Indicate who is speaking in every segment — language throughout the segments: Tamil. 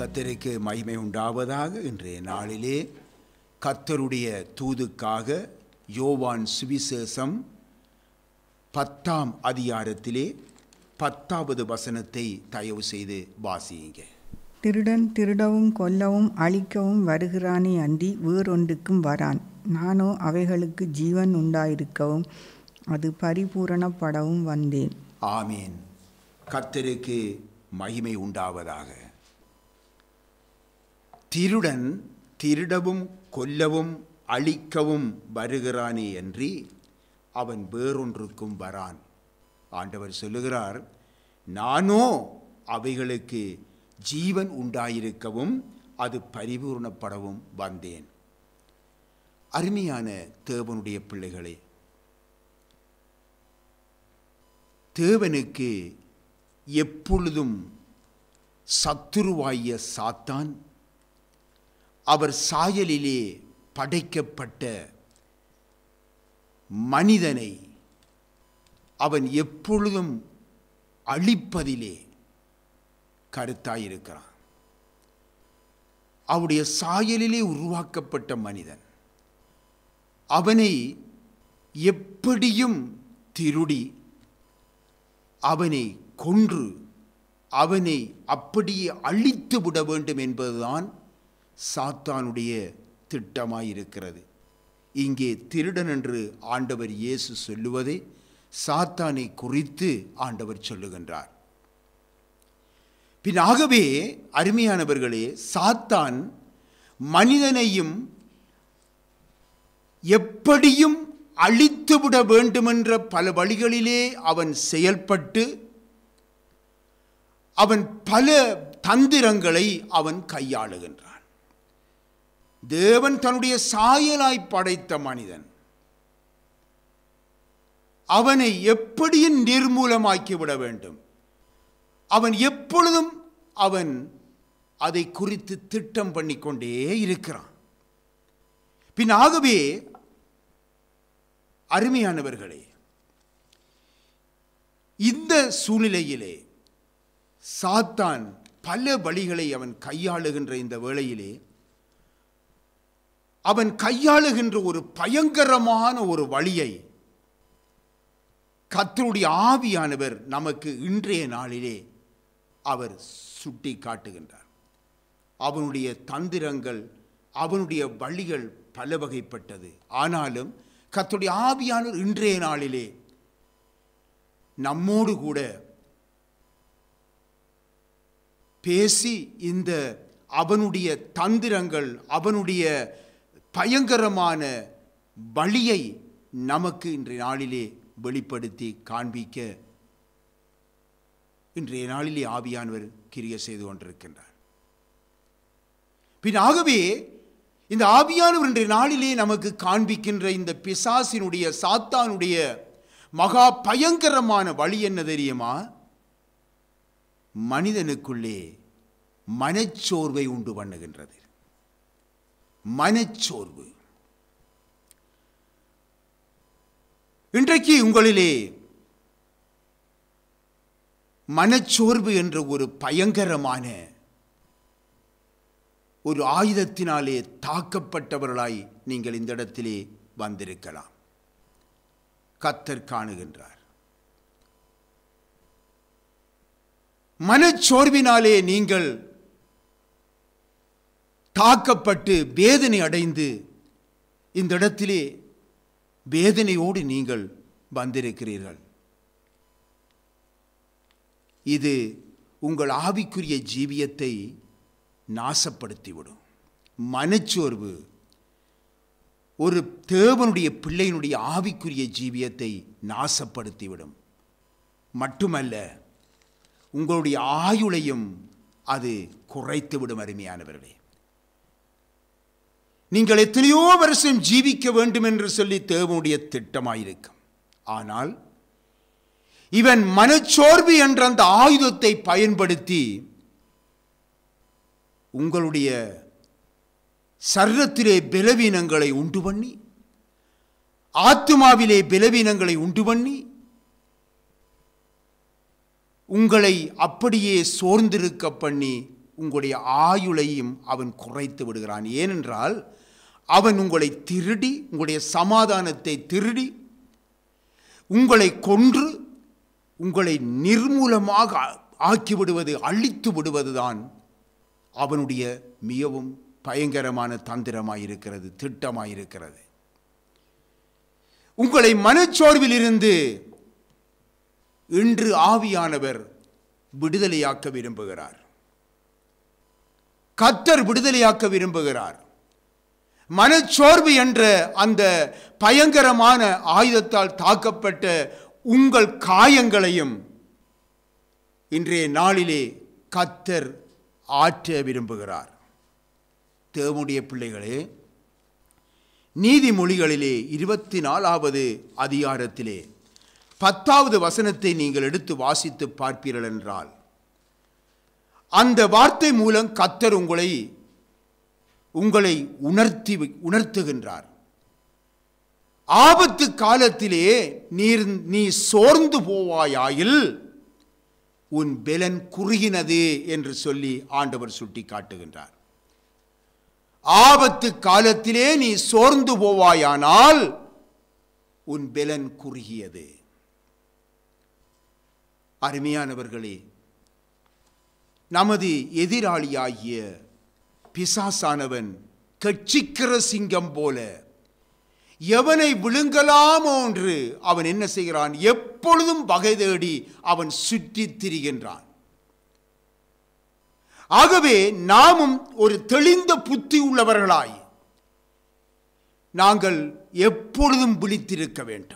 Speaker 1: கத்தருக்கு மகிமை உண்டாவதாக இன்றைய நாளிலே கத்தருடைய தூதுக்காக யோவான் சுவிசேஷம் பத்தாம் அதிகாரத்திலே பத்தாவது வசனத்தை தயவு செய்து வாசியுங்க
Speaker 2: திருடன் திருடவும் கொல்லவும் அழிக்கவும் வருகிறானே அன்றி வேறொன்றுக்கும் வரான் நானோ அவைகளுக்கு ஜீவன் உண்டாயிருக்கவும் அது பரிபூரணப்படவும் வந்தேன்
Speaker 1: ஆமீன் கத்தருக்கு மகிமை உண்டாவதாக திருடன் திருடவும் கொல்லவும் அழிக்கவும் வருகிறானே அன்றி அவன் வேறொன்றுக்கும் வரான் ஆண்டவர் சொல்லுகிறார் நானோ அவைகளுக்கு ஜீவன் உண்டாயிருக்கவும் அது பரிபூர்ணப்படவும் வந்தேன் அருமையான தேவனுடைய பிள்ளைகளே தேவனுக்கு எப்பொழுதும் சத்துருவாகிய சாத்தான் அவர் சாயலிலே படைக்கப்பட்ட மனிதனை அவன் எப்பொழுதும் அழிப்பதிலே கருத்தாயிருக்கிறான் அவருடைய சாயலிலே உருவாக்கப்பட்ட மனிதன் அவனை எப்படியும் திருடி அவனை கொன்று அவனை அப்படியே அழித்து விட வேண்டும் என்பதுதான் சாத்தானுடைய திட்டமாயிருக்கிறது இங்கே திருடன் என்று ஆண்டவர் இயேசு சொல்லுவதை சாத்தானை குறித்து ஆண்டவர் சொல்லுகின்றார் பின் ஆகவே அருமையானவர்களே சாத்தான் மனிதனையும் எப்படியும் அழித்துவிட வேண்டுமென்ற பல வழிகளிலே அவன் செயல்பட்டு அவன் பல தந்திரங்களை அவன் கையாளுகின்றான் தேவன் தன்னுடைய சாயலாய் படைத்த மனிதன் அவனை எப்படியும் நிர்மூலமாக்கி விட வேண்டும் அவன் எப்பொழுதும் அவன் அதை குறித்து திட்டம் பண்ணிக்கொண்டே இருக்கிறான் பின் ஆகவே அருமையானவர்களே இந்த சூழ்நிலையிலே சாத்தான் பல வழிகளை அவன் கையாளுகின்ற இந்த வேளையிலே அவன் கையாளுகின்ற ஒரு பயங்கரமான ஒரு வழியை கத்தருடைய ஆவியானவர் நமக்கு இன்றைய நாளிலே அவர் சுட்டி காட்டுகின்றார் அவனுடைய தந்திரங்கள் அவனுடைய வழிகள் பல வகைப்பட்டது ஆனாலும் கத்துடைய ஆவியானவர் இன்றைய நாளிலே நம்மோடு கூட பேசி இந்த அவனுடைய தந்திரங்கள் அவனுடைய பயங்கரமான வழியை நமக்கு இன்றைய நாளிலே வெளிப்படுத்தி காண்பிக்க இன்றைய நாளிலே ஆவியானவர் கிரிய செய்து கொண்டிருக்கின்றார் பின் ஆகவே இந்த ஆவியானவர் இன்றைய நாளிலே நமக்கு காண்பிக்கின்ற இந்த பிசாசினுடைய சாத்தானுடைய மகா பயங்கரமான வழி என்ன தெரியுமா மனிதனுக்குள்ளே மனச்சோர்வை உண்டு பண்ணுகின்றது மனச்சோர்வு இன்றைக்கு உங்களிலே மனச்சோர்வு என்ற ஒரு பயங்கரமான ஒரு ஆயுதத்தினாலே தாக்கப்பட்டவர்களாய் நீங்கள் இந்த இடத்திலே வந்திருக்கலாம் கத்தர் காணுகின்றார் மனச்சோர்வினாலே நீங்கள் தாக்கப்பட்டு வேதனை அடைந்து இந்த இடத்திலே வேதனையோடு நீங்கள் வந்திருக்கிறீர்கள் இது உங்கள் ஆவிக்குரிய ஜீவியத்தை நாசப்படுத்திவிடும் மனச்சோர்வு ஒரு தேவனுடைய பிள்ளையினுடைய ஆவிக்குரிய ஜீவியத்தை நாசப்படுத்திவிடும் மட்டுமல்ல உங்களுடைய ஆயுளையும் அது குறைத்து விடும் அருமையானவர்களே நீங்கள் எத்தனையோ வருஷம் ஜீவிக்க வேண்டும் என்று சொல்லி தேவனுடைய திட்டமாயிருக்கும் ஆனால் இவன் மனச்சோர்வு என்ற அந்த ஆயுதத்தை பயன்படுத்தி உங்களுடைய சர்ரத்திலே பலவீனங்களை உண்டு பண்ணி ஆத்துமாவிலே பலவீனங்களை உண்டு பண்ணி உங்களை அப்படியே சோர்ந்திருக்க பண்ணி உங்களுடைய ஆயுளையும் அவன் குறைத்து விடுகிறான் ஏனென்றால் அவன் உங்களை திருடி உங்களுடைய சமாதானத்தை திருடி உங்களை கொன்று உங்களை நிர்மூலமாக ஆக்கிவிடுவது அழித்து விடுவதுதான் அவனுடைய மிகவும் பயங்கரமான தந்திரமாயிருக்கிறது திட்டமாயிருக்கிறது உங்களை மனச்சோர்விலிருந்து இன்று ஆவியானவர் விடுதலையாக்க விரும்புகிறார் கத்தர் விடுதலையாக்க விரும்புகிறார் மனச்சோர்வு என்ற அந்த பயங்கரமான ஆயுதத்தால் தாக்கப்பட்ட உங்கள் காயங்களையும் இன்றைய நாளிலே கத்தர் ஆற்ற விரும்புகிறார் தேவனுடைய பிள்ளைகளே நீதிமொழிகளிலே இருபத்தி நாலாவது அதிகாரத்திலே பத்தாவது வசனத்தை நீங்கள் எடுத்து வாசித்து பார்ப்பீர்கள் என்றால் அந்த வார்த்தை மூலம் கத்தர் உங்களை உங்களை உணர்த்தி உணர்த்துகின்றார் ஆபத்து காலத்திலே நீர் நீ சோர்ந்து போவாயாயில் உன் பெலன் குறுகினது என்று சொல்லி ஆண்டவர் சுட்டி காட்டுகின்றார் ஆபத்து காலத்திலே நீ சோர்ந்து போவாயானால் உன் பெலன் குறுகியது அருமையானவர்களே நமது எதிராளியாகிய பிசாசானவன் கட்சிக்கிற சிங்கம் போல எவனை விழுங்கலாமோ என்று அவன் என்ன செய்கிறான் எப்பொழுதும் வகை தேடி அவன் சுற்றித் திரிகின்றான் ஆகவே நாமும் ஒரு தெளிந்த புத்தி உள்ளவர்களாய் நாங்கள் எப்பொழுதும் விழித்திருக்க வேண்டும்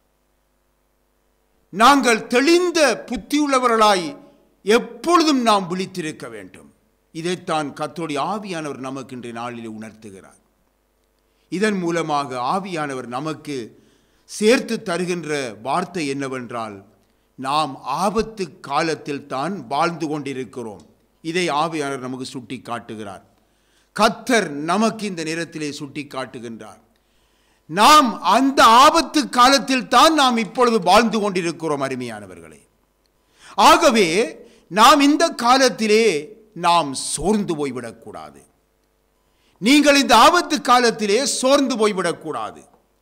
Speaker 1: நாங்கள் தெளிந்த புத்தியுள்ளவர்களாய் எப்பொழுதும் நாம் விழித்திருக்க வேண்டும் இதைத்தான் கத்தோடைய ஆவியானவர் நமக்கு இன்றைய நாளில் உணர்த்துகிறார் இதன் மூலமாக ஆவியானவர் நமக்கு சேர்த்து தருகின்ற வார்த்தை என்னவென்றால் நாம் ஆபத்து காலத்தில் தான் வாழ்ந்து கொண்டிருக்கிறோம் இதை ஆவியானவர் நமக்கு சுட்டி காட்டுகிறார் கத்தர் நமக்கு இந்த நேரத்திலே சுட்டி காட்டுகின்றார் நாம் அந்த ஆபத்து காலத்தில் தான் நாம் இப்பொழுது வாழ்ந்து கொண்டிருக்கிறோம் அருமையானவர்களே ஆகவே நாம் இந்த காலத்திலே நாம் சோர்ந்து போய்விடக்கூடாது நீங்கள் இந்த ஆபத்து காலத்திலே சோர்ந்து போய்விடக்கூடாது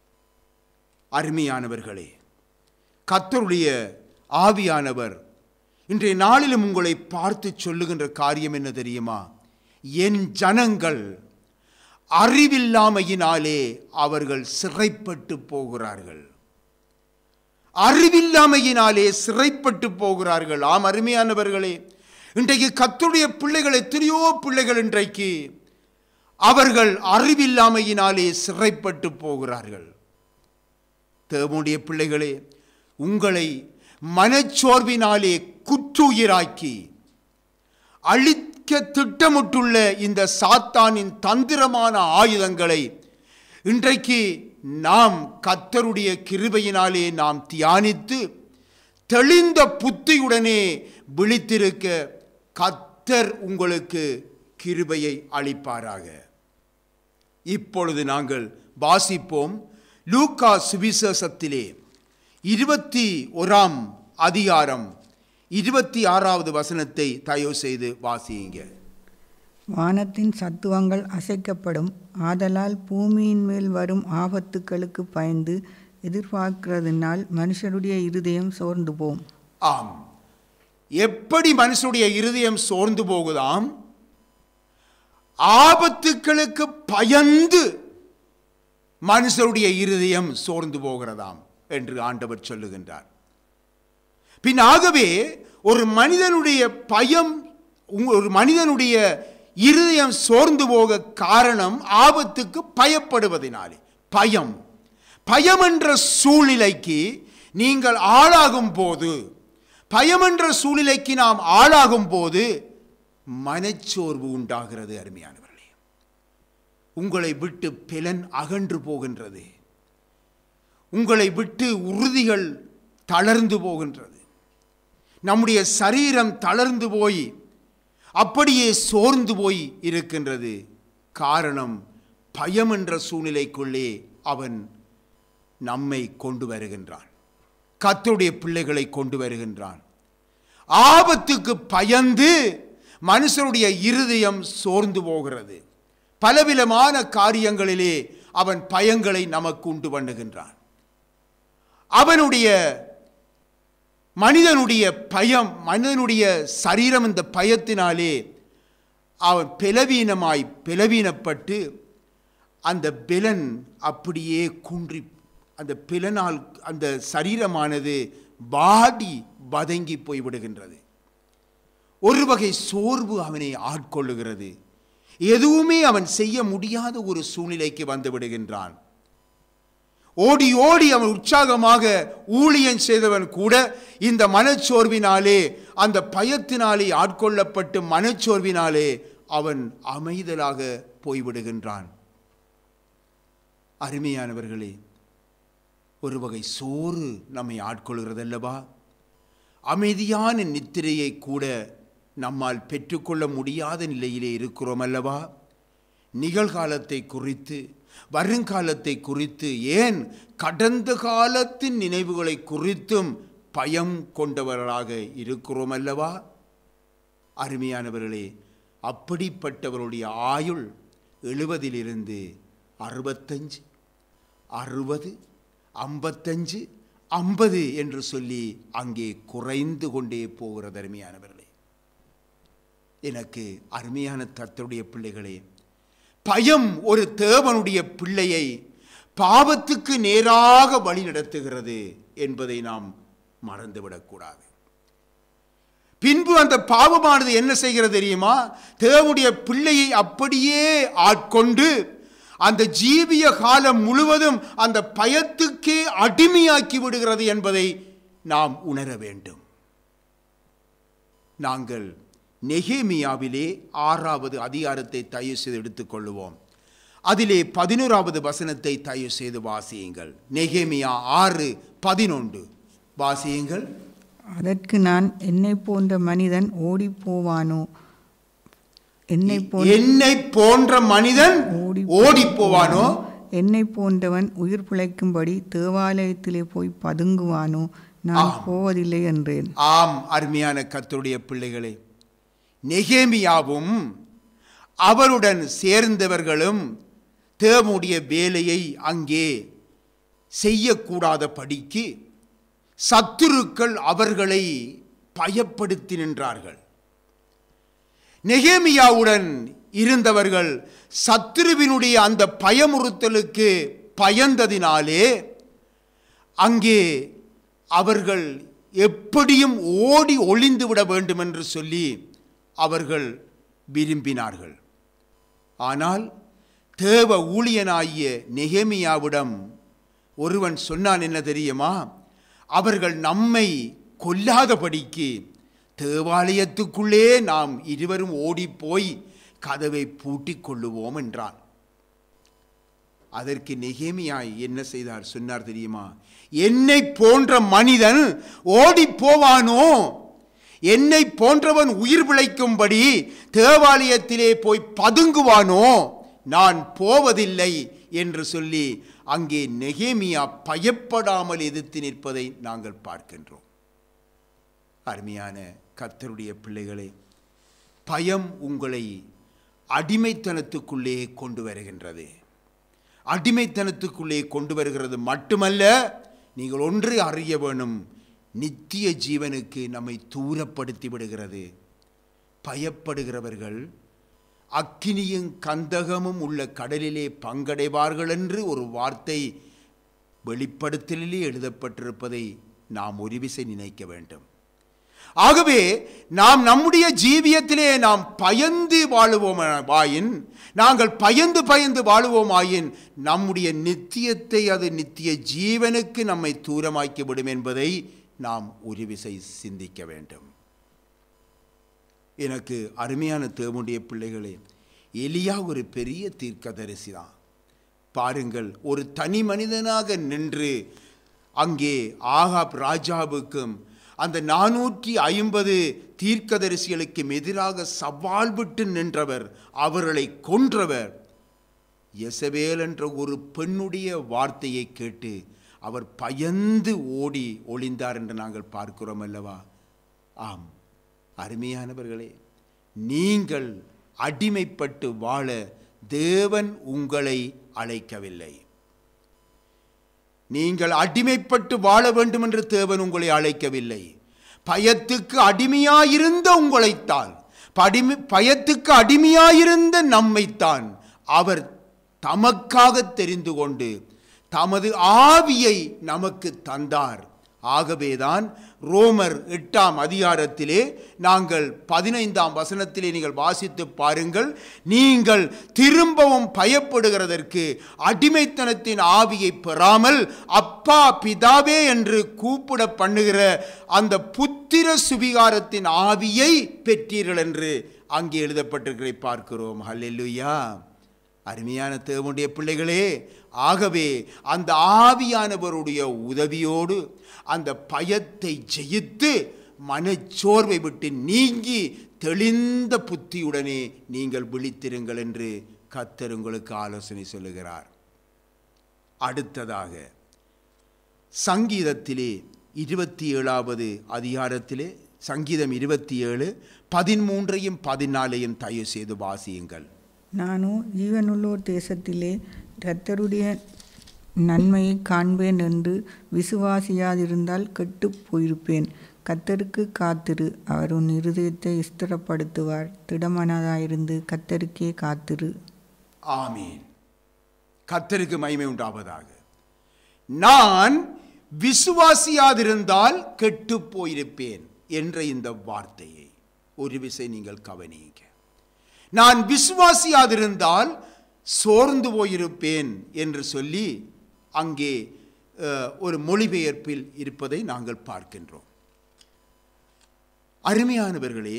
Speaker 1: அருமையானவர்களே கத்தருடைய ஆவியானவர் இன்றைய நாளிலும் உங்களை பார்த்து சொல்லுகின்ற காரியம் என்ன தெரியுமா என் ஜனங்கள் அறிவில்லாமையினாலே அவர்கள் சிறைப்பட்டு போகிறார்கள் அறிவில்லாமையினாலே சிறைப்பட்டு போகிறார்கள் ஆம் அருமையானவர்களே இன்றைக்கு கத்துடைய பிள்ளைகள் எத்தனையோ பிள்ளைகள் இன்றைக்கு அவர்கள் அறிவில்லாமையினாலே சிறைப்பட்டு போகிறார்கள் தேவனுடைய பிள்ளைகளே உங்களை மனச்சோர்வினாலே குற்றுயிராக்கி அழிக்க திட்டமிட்டுள்ள இந்த சாத்தானின் தந்திரமான ஆயுதங்களை இன்றைக்கு நாம் கத்தருடைய கிருபையினாலே நாம் தியானித்து தெளிந்த புத்தியுடனே விழித்திருக்க கத்தர் உங்களுக்கு கிருபையை அளிப்பாராக இப்பொழுது நாங்கள் வாசிப்போம் லூக்கா சுவிசேஷத்திலே இருபத்தி ஓராம் அதிகாரம் இருபத்தி ஆறாவது வசனத்தை தயவு செய்து வாசியுங்க
Speaker 2: வானத்தின் சத்துவங்கள் அசைக்கப்படும் ஆதலால் பூமியின் மேல் வரும் ஆபத்துக்களுக்கு பயந்து எதிர்பார்க்கிறதுனால் மனுஷருடைய இருதயம் சோர்ந்து போம்
Speaker 1: ஆம் எப்படி மனுஷனுடைய இருதயம் சோர்ந்து போகுதாம் ஆபத்துக்களுக்கு பயந்து மனுஷருடைய இருதயம் சோர்ந்து போகிறதாம் என்று ஆண்டவர் சொல்லுகின்றார் பின் ஆகவே ஒரு மனிதனுடைய பயம் உங்க- ஒரு மனிதனுடைய இருதயம் சோர்ந்து போக காரணம் ஆபத்துக்கு பயப்படுவதினாலே பயம் பயம் என்ற சூழ்நிலைக்கு நீங்கள் ஆளாகும் போது பயம் என்ற சூழ்நிலைக்கு நாம் ஆளாகும் போது மனச்சோர்வு உண்டாகிறது அருமையானவர்களே உங்களை விட்டு பிலன் அகன்று போகின்றது உங்களை விட்டு உறுதிகள் தளர்ந்து போகின்றது நம்முடைய சரீரம் தளர்ந்து போய் அப்படியே சோர்ந்து போய் இருக்கின்றது காரணம் பயம் என்ற சூழ்நிலைக்குள்ளே அவன் நம்மை கொண்டு வருகின்றான் கர்த்தருடைய பிள்ளைகளை கொண்டு வருகின்றான் ஆபத்துக்கு பயந்து மனுஷருடைய இருதயம் சோர்ந்து போகிறது பலவிதமான காரியங்களிலே அவன் பயங்களை நமக்கு உண்டு பண்ணுகின்றான் அவனுடைய மனிதனுடைய பயம் மனிதனுடைய சரீரம் இந்த பயத்தினாலே அவன் பிளவீனமாய் பிளவீனப்பட்டு அந்த பிலன் அப்படியே குன்றி அந்த பிலனால் அந்த சரீரமானது வாடி வதங்கி போய்விடுகின்றது ஒரு வகை சோர்வு அவனை ஆட்கொள்ளுகிறது எதுவுமே அவன் செய்ய முடியாத ஒரு சூழ்நிலைக்கு வந்து விடுகின்றான் ஓடி ஓடி அவன் உற்சாகமாக ஊழியம் செய்தவன் கூட இந்த மனச்சோர்வினாலே அந்த பயத்தினாலே ஆட்கொள்ளப்பட்டு மனச்சோர்வினாலே அவன் அமைதலாக போய்விடுகின்றான் அருமையானவர்களே ஒரு வகை சோறு நம்மை ஆட்கொள்கிறதல்லவா அமைதியான நித்திரையை கூட நம்மால் பெற்றுக்கொள்ள முடியாத நிலையிலே இருக்கிறோம் அல்லவா நிகழ்காலத்தை குறித்து வருங்காலத்தை குறித்து ஏன் கடந்த காலத்தின் நினைவுகளை குறித்தும் பயம் கொண்டவர்களாக இருக்கிறோம் அல்லவா அருமையானவர்களே அப்படிப்பட்டவருடைய ஆயுள் எழுபதிலிருந்து அறுபத்தஞ்சு அறுபது ஐம்பத்தஞ்சு ஐம்பது என்று சொல்லி அங்கே குறைந்து கொண்டே போகிறது அருமையானவர்களே எனக்கு அருமையான தத்தருடைய பிள்ளைகளே பயம் ஒரு தேவனுடைய பிள்ளையை பாவத்துக்கு நேராக வழி நடத்துகிறது என்பதை நாம் மறந்துவிடக்கூடாது பின்பு அந்த பாவமானது என்ன செய்கிறது தெரியுமா தேவனுடைய பிள்ளையை அப்படியே ஆட்கொண்டு அந்த ஜீவிய காலம் முழுவதும் அந்த பயத்துக்கே அடிமையாக்கி விடுகிறது என்பதை நாம் உணர வேண்டும் நாங்கள் நெகேமியாவிலே ஆறாவது அதிகாரத்தை தயவு செய்து எடுத்துக்கொள்ளுவோம் அதிலே பதினோராவது வசனத்தை தயவு செய்து வாசியுங்கள் நெகேமியா ஆறு பதினொன்று வாசியுங்கள்
Speaker 2: அதற்கு நான் என்னை போன்ற மனிதன் ஓடிப் போவானோ என்னை போ
Speaker 1: என்னை போன்ற மனிதன்
Speaker 2: ஓடி
Speaker 1: ஓடி போவானோ
Speaker 2: என்னை போன்றவன் உயிர் பிழைக்கும்படி தேவாலயத்திலே போய் பதுங்குவானோ நான் போவதில்லை என்றேன்
Speaker 1: ஆம் அருமையான கர்த்தருடைய பிள்ளைகளே நெகேமியாவும் அவருடன் சேர்ந்தவர்களும் தேவனுடைய வேலையை அங்கே செய்யக்கூடாத படிக்கு சத்துருக்கள் அவர்களை பயப்படுத்தி நின்றார்கள் நெகேமியாவுடன் இருந்தவர்கள் சத்துருவினுடைய அந்த பயமுறுத்தலுக்கு பயந்ததினாலே அங்கே அவர்கள் எப்படியும் ஓடி ஒளிந்து விட வேண்டும் என்று சொல்லி அவர்கள் விரும்பினார்கள் ஆனால் தேவ ஊழியனாகிய நெகேமியாவிடம் ஒருவன் சொன்னான் என்ன தெரியுமா அவர்கள் நம்மை கொல்லாதபடிக்கு தேவாலயத்துக்குள்ளே நாம் இருவரும் ஓடிப்போய் கதவை பூட்டிக் கொள்ளுவோம் என்றான் அதற்கு நெகேமியாய் என்ன செய்தார் சொன்னார் தெரியுமா என்னை போன்ற மனிதன் ஓடி போவானோ என்னை போன்றவன் உயிர் பிழைக்கும்படி தேவாலயத்திலே போய் பதுங்குவானோ நான் போவதில்லை என்று சொல்லி அங்கே நெகேமியா பயப்படாமல் எதிர்த்து நிற்பதை நாங்கள் பார்க்கின்றோம் அருமையான கர்த்தருடைய பிள்ளைகளே பயம் உங்களை அடிமைத்தனத்துக்குள்ளே கொண்டு வருகின்றது அடிமைத்தனத்துக்குள்ளே கொண்டு வருகிறது மட்டுமல்ல நீங்கள் ஒன்று அறிய வேணும் நித்திய ஜீவனுக்கு நம்மை தூரப்படுத்தி விடுகிறது பயப்படுகிறவர்கள் அக்கினியும் கந்தகமும் உள்ள கடலிலே பங்கடைவார்கள் என்று ஒரு வார்த்தை வெளிப்படுத்தலிலே எழுதப்பட்டிருப்பதை நாம் ஒரு விசை நினைக்க வேண்டும் ஆகவே நாம் நம்முடைய ஜீவியத்திலே நாம் பயந்து வாழுவோம் வாயின் நாங்கள் பயந்து பயந்து வாழுவோமாயின் நம்முடைய நித்தியத்தை அது நித்திய ஜீவனுக்கு நம்மை தூரமாக்கி விடும் என்பதை நாம் ஒரு விசை சிந்திக்க வேண்டும் எனக்கு அருமையான தேவனுடைய பிள்ளைகளே எலியா ஒரு பெரிய தீர்க்கதரிசி தான் பாருங்கள் ஒரு தனி மனிதனாக நின்று அங்கே ஆகாப் ராஜாவுக்கும் அந்த நானூற்றி ஐம்பது தீர்க்கதரிசிகளுக்கும் எதிராக சவால் விட்டு நின்றவர் அவர்களை கொன்றவர் எசவேல் என்ற ஒரு பெண்ணுடைய வார்த்தையை கேட்டு அவர் பயந்து ஓடி ஒளிந்தார் என்று நாங்கள் பார்க்கிறோம் அல்லவா ஆம் அருமையானவர்களே நீங்கள் அடிமைப்பட்டு வாழ தேவன் உங்களை அழைக்கவில்லை நீங்கள் அடிமைப்பட்டு வாழ வேண்டும் என்று தேவன் உங்களை அழைக்கவில்லை பயத்துக்கு அடிமையாயிருந்த உங்களைத்தான் படிமை பயத்துக்கு அடிமையாயிருந்த நம்மைத்தான் அவர் தமக்காக தெரிந்து கொண்டு தமது ஆவியை நமக்கு தந்தார் ஆகவேதான் ரோமர் எட்டாம் அதிகாரத்திலே நாங்கள் பதினைந்தாம் வசனத்திலே நீங்கள் வாசித்து பாருங்கள் நீங்கள் திரும்பவும் பயப்படுகிறதற்கு அடிமைத்தனத்தின் ஆவியை பெறாமல் அப்பா பிதாவே என்று கூப்பிட பண்ணுகிற அந்த புத்திர சுவிகாரத்தின் ஆவியை பெற்றீர்கள் என்று அங்கே எழுதப்பட்டிருக்கிறதை பார்க்கிறோம் ஹல்லேலூயா அருமையான தேவனுடைய பிள்ளைகளே ஆகவே அந்த ஆவியானவருடைய உதவியோடு அந்த பயத்தை ஜெயித்து மனச்சோர்வை விட்டு நீங்கி தெளிந்த புத்தியுடனே நீங்கள் விழித்திருங்கள் என்று கத்தர் உங்களுக்கு ஆலோசனை சொல்லுகிறார் அடுத்ததாக சங்கீதத்திலே இருபத்தி ஏழாவது அதிகாரத்திலே சங்கீதம் இருபத்தி ஏழு பதிமூன்றையும் பதினாலையும் தயவு செய்து வாசியுங்கள்
Speaker 2: நானோ ஜீவனுள்ளோர் தேசத்திலே கர்த்தருடைய நன்மையை காண்பேன் என்று விசுவாசியாதிருந்தால் கெட்டுப் போயிருப்பேன் கத்தருக்கு காத்திரு அவர் உன் இருதயத்தை ஸ்திரப்படுத்துவார் திடமனதாயிருந்து கத்தருக்கே காத்திரு
Speaker 1: ஆமீன் கத்தருக்கு மகிமை உண்டாவதாக நான் விசுவாசியாதிருந்தால் கெட்டு போயிருப்பேன் என்ற இந்த வார்த்தையை ஒரு விசை நீங்கள் கவனியுங்க நான் விசுவாசியாதிருந்தால் சோர்ந்து போயிருப்பேன் என்று சொல்லி அங்கே அஹ், ஒரு மொழிபெயர்ப்பில் இருப்பதை நாங்கள் பார்க்கின்றோம் அருமையானவர்களே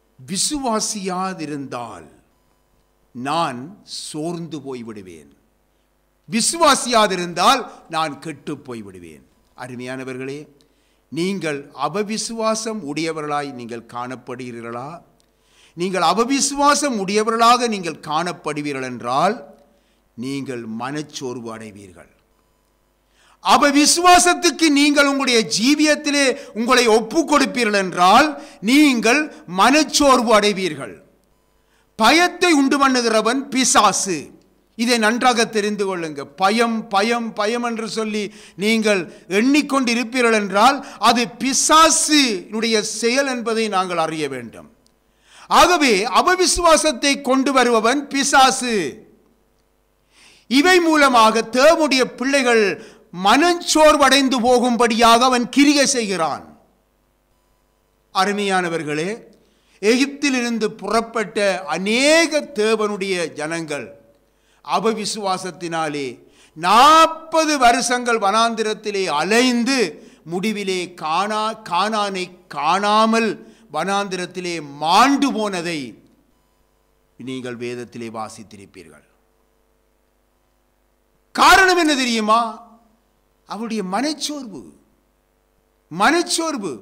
Speaker 1: விசுவாசியாதிருந்தால் நான் சோர்ந்து போய்விடுவேன் விசுவாசியாதிருந்தால் நான் கெட்டு போய்விடுவேன் அருமையானவர்களே நீங்கள் அவவிசுவாசம் உடையவர்களாய் நீங்கள் காணப்படுகிறீர்களா நீங்கள் அவவிசுவாசம் உடையவர்களாக நீங்கள் காணப்படுவீர்கள் என்றால் நீங்கள் மனச்சோர்வு அடைவீர்கள் அவ விசுவாசத்துக்கு நீங்கள் உங்களுடைய ஜீவியத்திலே உங்களை ஒப்பு கொடுப்பீர்கள் என்றால் நீங்கள் மனச்சோர்வு அடைவீர்கள் பயத்தை உண்டு பண்ணுகிறவன் பிசாசு இதை நன்றாக தெரிந்து கொள்ளுங்க பயம் பயம் பயம் என்று சொல்லி நீங்கள் எண்ணிக்கொண்டு இருப்பீர்கள் என்றால் அது பிசாசுடைய செயல் என்பதை நாங்கள் அறிய வேண்டும் ஆகவே அவவிசுவாசத்தை கொண்டு வருபவன் பிசாசு இவை மூலமாக தேவனுடைய பிள்ளைகள் மனச்சோர்வடைந்து போகும்படியாக அவன் கிரிகை செய்கிறான் அருமையானவர்களே எகிப்திலிருந்து புறப்பட்ட அநேக தேவனுடைய ஜனங்கள் அவவிசுவாசத்தினாலே நாற்பது வருஷங்கள் வனாந்திரத்திலே அலைந்து முடிவிலே காணா கானானை காணாமல் வனாந்திரத்திலே மாண்டு போனதை நீங்கள் வேதத்திலே வாசித்திருப்பீர்கள் காரணம் என்ன தெரியுமா அவருடைய மனச்சோர்வு மனச்சோர்வு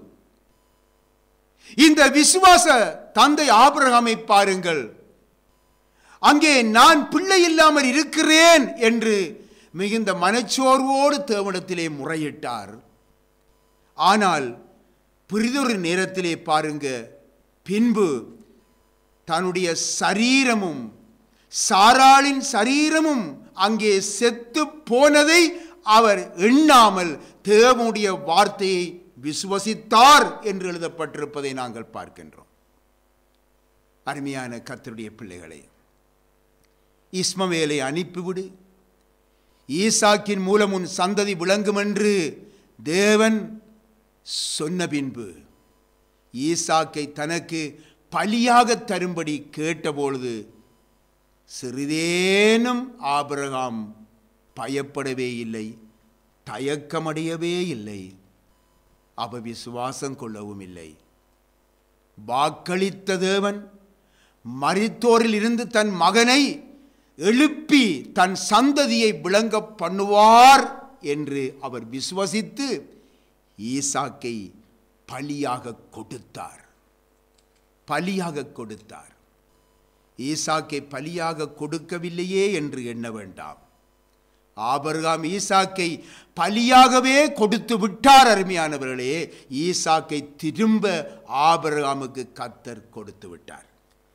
Speaker 1: இந்த விசுவாச தந்தை ஆபிரகாமை பாருங்கள் அங்கே நான் பிள்ளை இல்லாமல் இருக்கிறேன் என்று மிகுந்த மனச்சோர்வோடு தேவனிடத்திலே முறையிட்டார் ஆனால் பிறிதொரு நேரத்திலே பாருங்க பின்பு தன்னுடைய சரீரமும் சாராளின் சரீரமும் அங்கே செத்து போனதை அவர் எண்ணாமல் தேவனுடைய வார்த்தையை விசுவசித்தார் என்று எழுதப்பட்டிருப்பதை நாங்கள் பார்க்கின்றோம் அருமையான கத்தருடைய பிள்ளைகளே இஸ்மவேலை அனுப்பிவிடு ஈசாக்கின் மூலம் உன் சந்ததி விளங்கும் என்று தேவன் சொன்ன பின்பு ஈசாக்கை தனக்கு பலியாக தரும்படி கேட்டபொழுது சிறிதேனும் ஆபிரகாம் பயப்படவே இல்லை தயக்கமடையவே இல்லை அவ விசுவாசம் கொள்ளவும் இல்லை வாக்களித்த தேவன் மரித்தோரில் இருந்து தன் மகனை எழுப்பி தன் சந்ததியை விளங்க பண்ணுவார் என்று அவர் விசுவசித்து ஈசாக்கை பலியாக கொடுத்தார் பலியாக கொடுத்தார் ஈசாக்கை பலியாக கொடுக்கவில்லையே என்று எண்ண வேண்டாம் ஆபர்காம் ஈசாக்கை பலியாகவே கொடுத்து விட்டார் அருமையானவர்களே ஈசாக்கை திரும்ப ஆபர்காமுக்கு கத்தர் கொடுத்து விட்டார்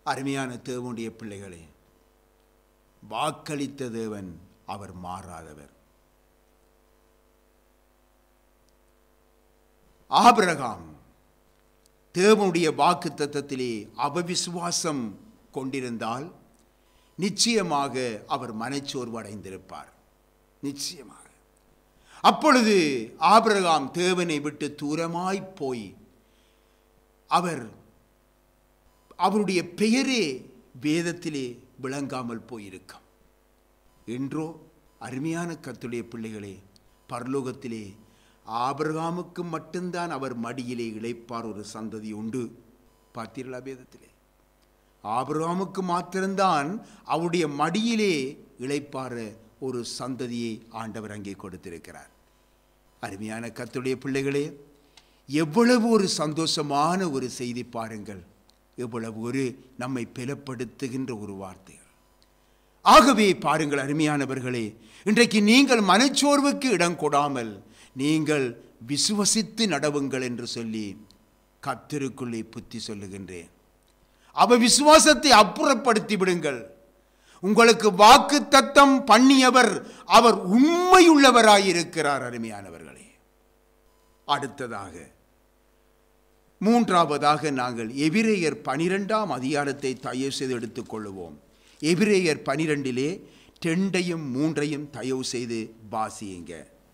Speaker 1: அருமையான தேவனுடைய பிள்ளைகளே வாக்களித்த தேவன் அவர் மாறாதவர் ஆபிரகாம் தேவனுடைய வாக்கு தத்தத்திலே அபவிசுவாசம் கொண்டிருந்தால் நிச்சயமாக அவர் மனச்சோர்வு அடைந்திருப்பார் நிச்சயமாக அப்பொழுது ஆபிரகாம் தேவனை விட்டு தூரமாய் போய் அவர் அவருடைய பெயரே வேதத்திலே விளங்காமல் போயிருக்கும் என்றோ அருமையான கத்துடைய பிள்ளைகளே பரலோகத்திலே ஆபிரகாமுக்கு மட்டும்தான் அவர் மடியிலே இழைப்பார் ஒரு சந்ததி உண்டு பார்த்தீர்களா வேதத்திலே ஆபிரகாமுக்கு மாத்திரம்தான் அவருடைய மடியிலே இழைப்பார ஒரு சந்ததியை ஆண்டவர் அங்கே கொடுத்திருக்கிறார் அருமையான கத்துடைய பிள்ளைகளே எவ்வளவு ஒரு சந்தோஷமான ஒரு செய்தி பாருங்கள் எவ்வளவு ஒரு நம்மை பலப்படுத்துகின்ற ஒரு வார்த்தைகள் ஆகவே பாருங்கள் அருமையானவர்களே இன்றைக்கு நீங்கள் மனச்சோர்வுக்கு இடம் கொடாமல் நீங்கள் விசுவசித்து நடவுங்கள் என்று சொல்லி கத்திருக்குள்ளே புத்தி சொல்லுகின்றேன் அவ விசுவாசத்தை அப்புறப்படுத்தி விடுங்கள் உங்களுக்கு வாக்கு தத்தம் பண்ணியவர் அவர் உண்மையுள்ளவராயிருக்கிறார் அருமையானவர்களே அடுத்ததாக மூன்றாவதாக நாங்கள் எபிரேயர் பனிரெண்டாம் அதிகாரத்தை தயவு செய்து எடுத்துக்கொள்ளுவோம் எபிரேயர் பனிரெண்டிலே ரெண்டையும் மூன்றையும் தயவு செய்து வாசியுங்க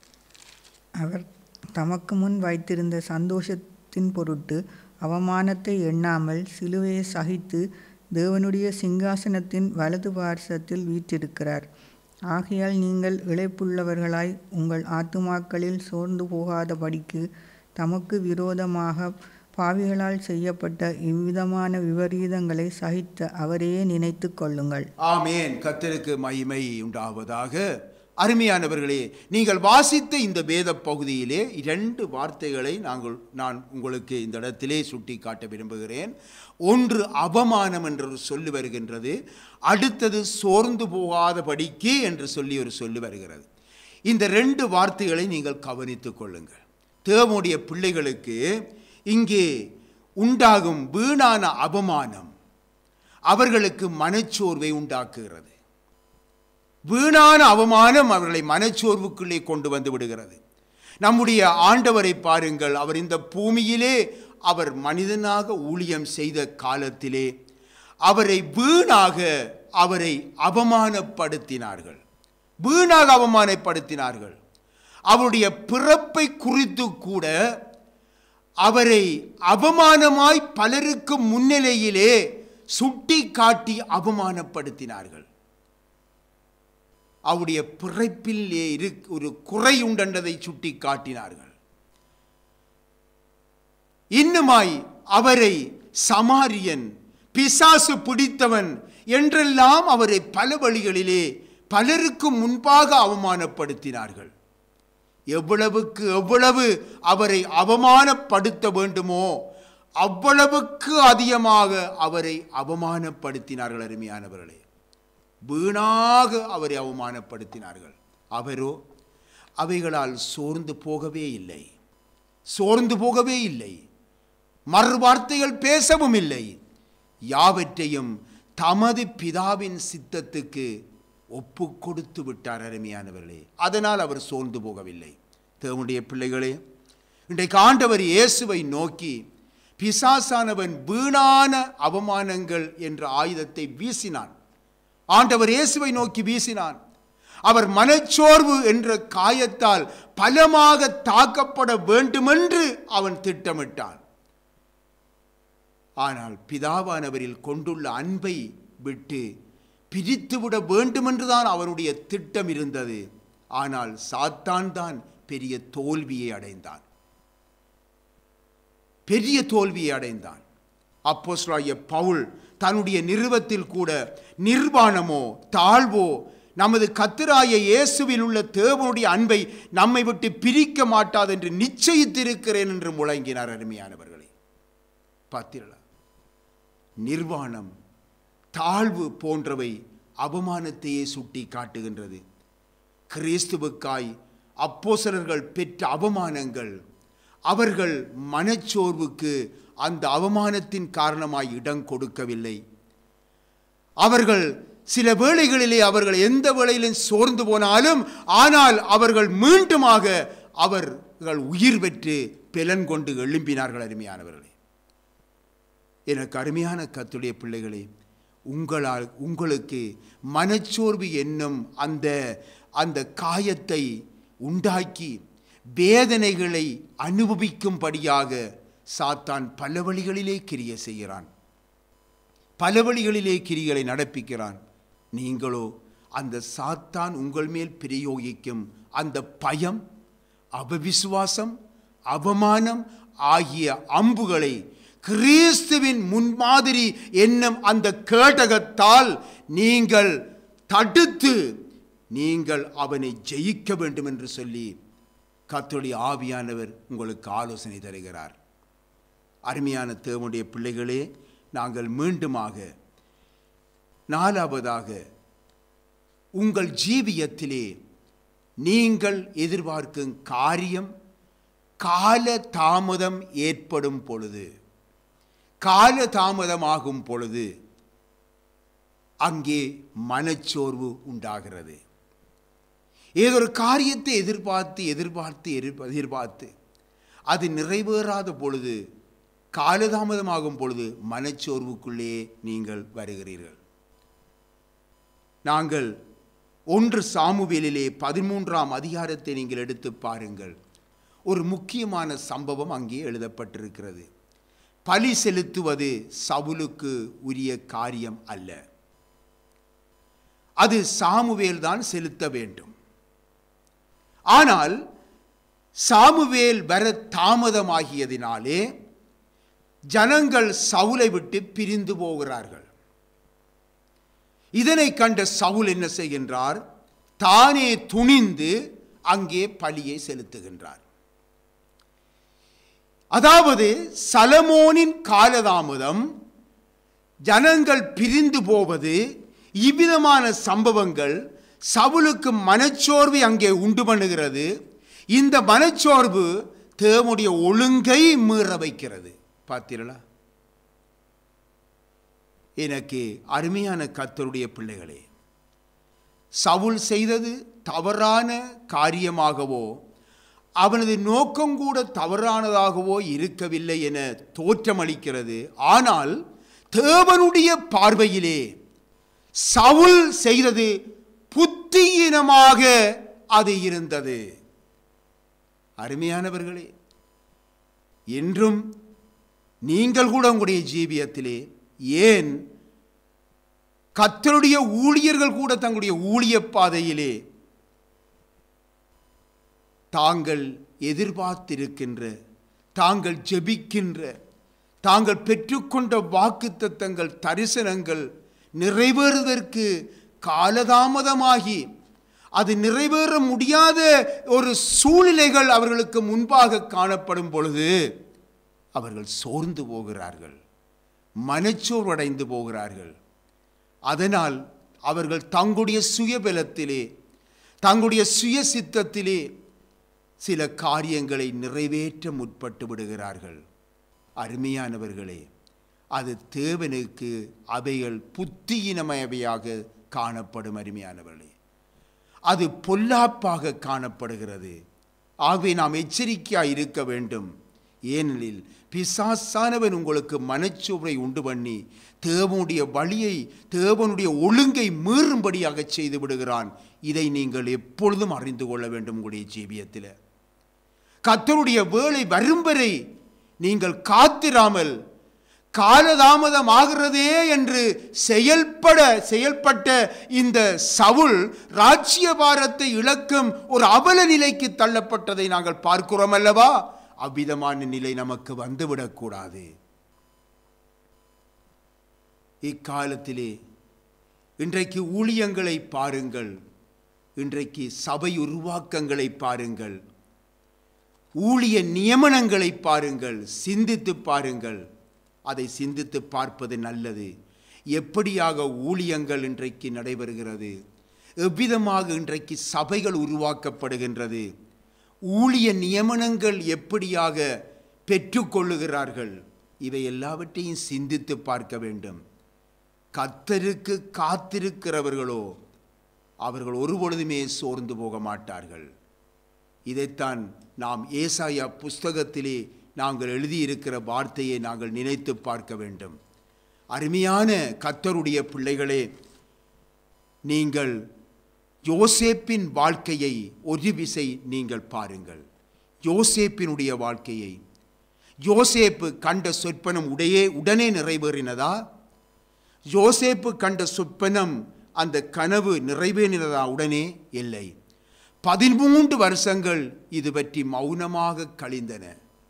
Speaker 2: அவர் தமக்கு முன் வைத்திருந்த சந்தோஷத்தின் பொருட்டு அவமானத்தை எண்ணாமல் சிலுவையை சகித்து தேவனுடைய சிங்காசனத்தின் வலது பார்சத்தில் வீற்றிருக்கிறார் ஆகையால் நீங்கள் இழைப்புள்ளவர்களாய் உங்கள் ஆத்துமாக்களில் சோர்ந்து போகாதபடிக்கு தமக்கு விரோதமாக பாவிகளால் செய்யப்பட்ட இவ்விதமான விபரீதங்களை சகித்த அவரையே நினைத்து கொள்ளுங்கள்
Speaker 1: ஆமேன் கர்த்தருக்கு மகிமை உண்டாவதாக அருமையானவர்களே நீங்கள் வாசித்த இந்த வேத பகுதியிலே இரண்டு வார்த்தைகளை நாங்கள் நான் உங்களுக்கு இந்த இடத்திலே சுட்டி காட்ட விரும்புகிறேன் ஒன்று அவமானம் என்று ஒரு சொல்லி வருகின்றது அடுத்தது சோர்ந்து போகாதபடிக்கு என்று சொல்லி ஒரு சொல்லி வருகிறது இந்த ரெண்டு வார்த்தைகளை நீங்கள் கவனித்துக் கொள்ளுங்கள் தேவனுடைய பிள்ளைகளுக்கு இங்கே உண்டாகும் வீணான அவமானம் அவர்களுக்கு மனச்சோர்வை உண்டாக்குகிறது வீணான அவமானம் அவர்களை மனச்சோர்வுக்குள்ளே கொண்டு வந்து விடுகிறது நம்முடைய ஆண்டவரை பாருங்கள் அவர் இந்த பூமியிலே அவர் மனிதனாக ஊழியம் செய்த காலத்திலே அவரை வீணாக அவரை அவமானப்படுத்தினார்கள் வீணாக அவமானப்படுத்தினார்கள் அவருடைய பிறப்பை குறித்து கூட அவரை அவமானமாய் பலருக்கு முன்னிலையிலே சுட்டி காட்டி அவமானப்படுத்தினார்கள் அவருடைய பிறப்பிலே இரு ஒரு குறை உண்டென்றதை சுட்டி காட்டினார்கள் இன்னுமாய் அவரை சமாரியன் பிசாசு பிடித்தவன் என்றெல்லாம் அவரை பல வழிகளிலே பலருக்கு முன்பாக அவமானப்படுத்தினார்கள் எவ்வளவுக்கு எவ்வளவு அவரை அவமானப்படுத்த வேண்டுமோ அவ்வளவுக்கு அதிகமாக அவரை அவமானப்படுத்தினார்கள் அருமையானவர்களே வீணாக அவரை அவமானப்படுத்தினார்கள் அவரோ அவைகளால் சோர்ந்து போகவே இல்லை சோர்ந்து போகவே இல்லை மறு வார்த்தைகள் பேசவும் இல்லை யாவற்றையும் தமது பிதாவின் சித்தத்துக்கு ஒப்பு கொடுத்து விட்டார் அருமையானவர்களே அதனால் அவர் சோர்ந்து போகவில்லை தேவனுடைய பிள்ளைகளே இன்றைக்கு ஆண்டவர் இயேசுவை நோக்கி பிசாசானவன் வீணான அவமானங்கள் என்ற ஆயுதத்தை வீசினான் ஆண்டவர் இயேசுவை நோக்கி வீசினான் அவர் மனச்சோர்வு என்ற காயத்தால் பலமாக தாக்கப்பட வேண்டுமென்று அவன் திட்டமிட்டான் ஆனால் பிதாவானவரில் கொண்டுள்ள அன்பை விட்டு பிரித்துவிட வேண்டுமென்றுதான் அவருடைய திட்டம் இருந்தது ஆனால் சாத்தான் தான் பெரிய தோல்வியை அடைந்தான் பெரிய தோல்வியை அடைந்தான் அப்போஸ்லாய பவுல் தன்னுடைய நிறுவத்தில் கூட நிர்வாணமோ தாழ்வோ நமது கத்திராய இயேசுவில் உள்ள தேவனுடைய அன்பை நம்மை விட்டு பிரிக்க மாட்டாது என்று நிச்சயித்திருக்கிறேன் என்று முழங்கினார் அருமையானவர்களே பார்த்தீர்களா நிர்வாணம் தாழ்வு போன்றவை அவமானத்தையே சுட்டி காட்டுகின்றது கிறிஸ்துவுக்காய் அப்போசலர்கள் பெற்ற அவமானங்கள் அவர்கள் மனச்சோர்வுக்கு அந்த அவமானத்தின் காரணமாய் இடம் கொடுக்கவில்லை அவர்கள் சில வேளைகளிலே அவர்கள் எந்த வேளையிலும் சோர்ந்து போனாலும் ஆனால் அவர்கள் மீண்டுமாக அவர்கள் உயிர் பெற்று பெலன் கொண்டு எழும்பினார்கள் அருமையானவர்களே எனக்கு அருமையான கத்துடைய பிள்ளைகளே உங்களால் உங்களுக்கு மனச்சோர்வு என்னும் அந்த அந்த காயத்தை உண்டாக்கி வேதனைகளை அனுபவிக்கும்படியாக சாத்தான் பல வழிகளிலே கிரிய செய்கிறான் பல வழிகளிலே கிரிகளை நடப்பிக்கிறான் நீங்களோ அந்த சாத்தான் உங்கள் மேல் பிரயோகிக்கும் அந்த பயம் அபவிசுவாசம் அவமானம் ஆகிய அம்புகளை கிறிஸ்துவின் முன்மாதிரி என்னும் அந்த கேடகத்தால் நீங்கள் தடுத்து நீங்கள் அவனை ஜெயிக்க வேண்டும் என்று சொல்லி கர்த்தருடைய ஆவியானவர் உங்களுக்கு ஆலோசனை தருகிறார் அருமையான தேவனுடைய பிள்ளைகளே நாங்கள் மீண்டுமாக நாலாவதாக உங்கள் ஜீவியத்திலே நீங்கள் எதிர்பார்க்கும் காரியம் கால தாமதம் ஏற்படும் பொழுது கால தாமதமாகும் பொழுது அங்கே மனச்சோர்வு உண்டாகிறது ஏதோ ஒரு காரியத்தை எதிர்பார்த்து எதிர்பார்த்து எதிர்ப- எதிர்பார்த்து அது நிறைவேறாத பொழுது காலதாமதமாகும் பொழுது மனச்சோர்வுக்குள்ளே நீங்கள் வருகிறீர்கள் நாங்கள் ஒன்று சாமுவேலிலே பதிமூன்றாம் அதிகாரத்தை நீங்கள் எடுத்து பாருங்கள் ஒரு முக்கியமான சம்பவம் அங்கே எழுதப்பட்டிருக்கிறது பலி செலுத்துவது சவுலுக்கு உரிய காரியம் அல்ல அது சாமுவேல் தான் செலுத்த வேண்டும் ஆனால் சாமுவேல் வர தாமதமாகியதினாலே ஜனங்கள் சவுலை விட்டு பிரிந்து போகிறார்கள் இதனை கண்ட சவுல் என்ன செய்கின்றார் தானே துணிந்து அங்கே பலியை செலுத்துகின்றார் அதாவது சலமோனின் காலதாமதம் ஜனங்கள் பிரிந்து போவது இவ்விதமான சம்பவங்கள் சவுலுக்கு மனச்சோர்வை அங்கே உண்டு பண்ணுகிறது இந்த மனச்சோர்வு தேவனுடைய ஒழுங்கை மீற வைக்கிறது பார்த்தீர்களா எனக்கு அருமையான கர்த்தருடைய பிள்ளைகளே சவுல் செய்தது தவறான காரியமாகவோ அவனது நோக்கம் கூட தவறானதாகவோ இருக்கவில்லை என தோற்றமளிக்கிறது ஆனால் தேவனுடைய பார்வையிலே சவுல் செய்தது புத்தியினமாக அது இருந்தது அருமையானவர்களே என்றும் நீங்கள் கூட உங்களுடைய ஜீவியத்திலே ஏன் கத்தருடைய ஊழியர்கள் கூட தங்களுடைய ஊழிய பாதையிலே தாங்கள் எதிர்பார்த்திருக்கின்ற தாங்கள் ஜெபிக்கின்ற தாங்கள் பெற்றுக்கொண்ட வாக்குத்தத்தங்கள் தரிசனங்கள் நிறைவேறுவதற்கு காலதாமதமாகி அது நிறைவேற முடியாத ஒரு சூழ்நிலைகள் அவர்களுக்கு முன்பாக காணப்படும் பொழுது அவர்கள் சோர்ந்து போகிறார்கள் மனச்சோர்வடைந்து போகிறார்கள் அதனால் அவர்கள் தங்களுடைய சுயபலத்திலே தங்களுடைய சுய சித்தத்திலே சில காரியங்களை நிறைவேற்ற முற்பட்டு விடுகிறார்கள் அருமையானவர்களே அது தேவனுக்கு அவைகள் புத்தியினமயவையாக காணப்படும் அருமையானவர்களே அது பொல்லாப்பாக காணப்படுகிறது ஆகவே நாம் எச்சரிக்கையாக இருக்க வேண்டும் ஏனெனில் பிசாசானவன் உங்களுக்கு மனச்சோர்வை உண்டு பண்ணி தேவனுடைய வழியை தேவனுடைய ஒழுங்கை மீறும்படியாக செய்து விடுகிறான் இதை நீங்கள் எப்பொழுதும் அறிந்து கொள்ள வேண்டும் உங்களுடைய ஜீவியத்தில் கர்த்தருடைய வேலை வரும் வரை நீங்கள் காத்திராமல் காலதாமதமாகிறதே என்று செயல்பட செயல்பட்ட இந்த சவுல் ராஜ்யபாரத்தை இழக்கும் ஒரு அவல நிலைக்கு தள்ளப்பட்டதை நாங்கள் பார்க்கிறோம் அல்லவா அவ்விதமான நிலை நமக்கு வந்துவிடக்கூடாது இக்காலத்திலே இன்றைக்கு ஊழியங்களை பாருங்கள் இன்றைக்கு சபை உருவாக்கங்களை பாருங்கள் ஊழிய நியமனங்களை பாருங்கள் சிந்தித்து பாருங்கள் அதை சிந்தித்து பார்ப்பது நல்லது எப்படியாக ஊழியங்கள் இன்றைக்கு நடைபெறுகிறது எவ்விதமாக இன்றைக்கு சபைகள் உருவாக்கப்படுகின்றது ஊழிய நியமனங்கள் எப்படியாக பெற்றுக்கொள்ளுகிறார்கள் இவை எல்லாவற்றையும் சிந்தித்து பார்க்க வேண்டும் கத்தருக்கு காத்திருக்கிறவர்களோ அவர்கள் ஒருபொழுதுமே சோர்ந்து போக மாட்டார்கள் இதைத்தான் நாம் ஏசாயா புஸ்தகத்திலே நாங்கள் எழுதியிருக்கிற வார்த்தையை நாங்கள் நினைத்து பார்க்க வேண்டும் அருமையான கத்தருடைய பிள்ளைகளே நீங்கள் யோசேப்பின் வாழ்க்கையை ஒரு விசை நீங்கள் பாருங்கள் யோசேப்பினுடைய வாழ்க்கையை யோசேப்பு கண்ட சொற்பனம் உடையே உடனே நிறைவேறினதா யோசேப்பு கண்ட சொப்பனம் அந்த கனவு நிறைவேறினதா உடனே இல்லை பதிமூன்று வருஷங்கள் இது பற்றி மௌனமாக கழிந்தன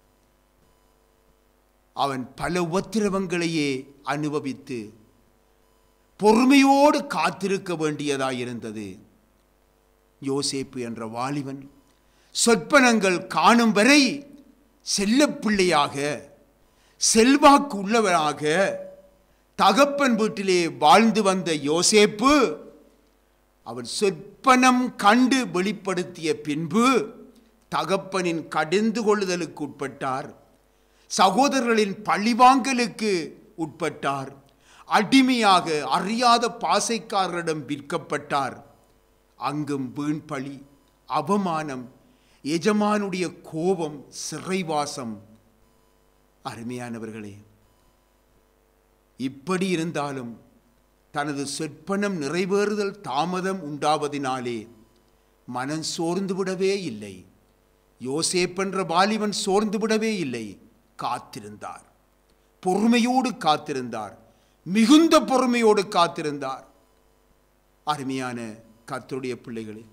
Speaker 1: அவன் பல உபத்திரவங்களையே அனுபவித்து பொறுமையோடு காத்திருக்க வேண்டியதாயிருந்தது யோசேப்பு என்ற வாலிபன் சொற்பனங்கள் காணும் வரை செல்லப்பிள்ளையாக செல்வாக்கு உள்ளவராக தகப்பன் வீட்டிலே வாழ்ந்து வந்த யோசேப்பு அவன் சொற்பனம் கண்டு வெளிப்படுத்திய பின்பு தகப்பனின் கடிந்து கொள்ளுதலுக்கு உட்பட்டார் சகோதரர்களின் பழிவாங்கலுக்கு உட்பட்டார் அடிமையாக அறியாத பாசைக்காரரிடம் விற்கப்பட்டார் அங்கும் வீண் பழி அவமானம் எஜமானுடைய கோபம் சிறைவாசம் அருமையானவர்களே இப்படி இருந்தாலும் தனது சொற்பனம் நிறைவேறுதல் தாமதம் உண்டாவதினாலே மனம் சோர்ந்து விடவே இல்லை யோசேப்பென்ற வாலிபன் சோர்ந்து விடவே இல்லை காத்திருந்தார் பொறுமையோடு காத்திருந்தார் மிகுந்த பொறுமையோடு காத்திருந்தார் அருமையான கத்தருடைய பிள்ளைகளே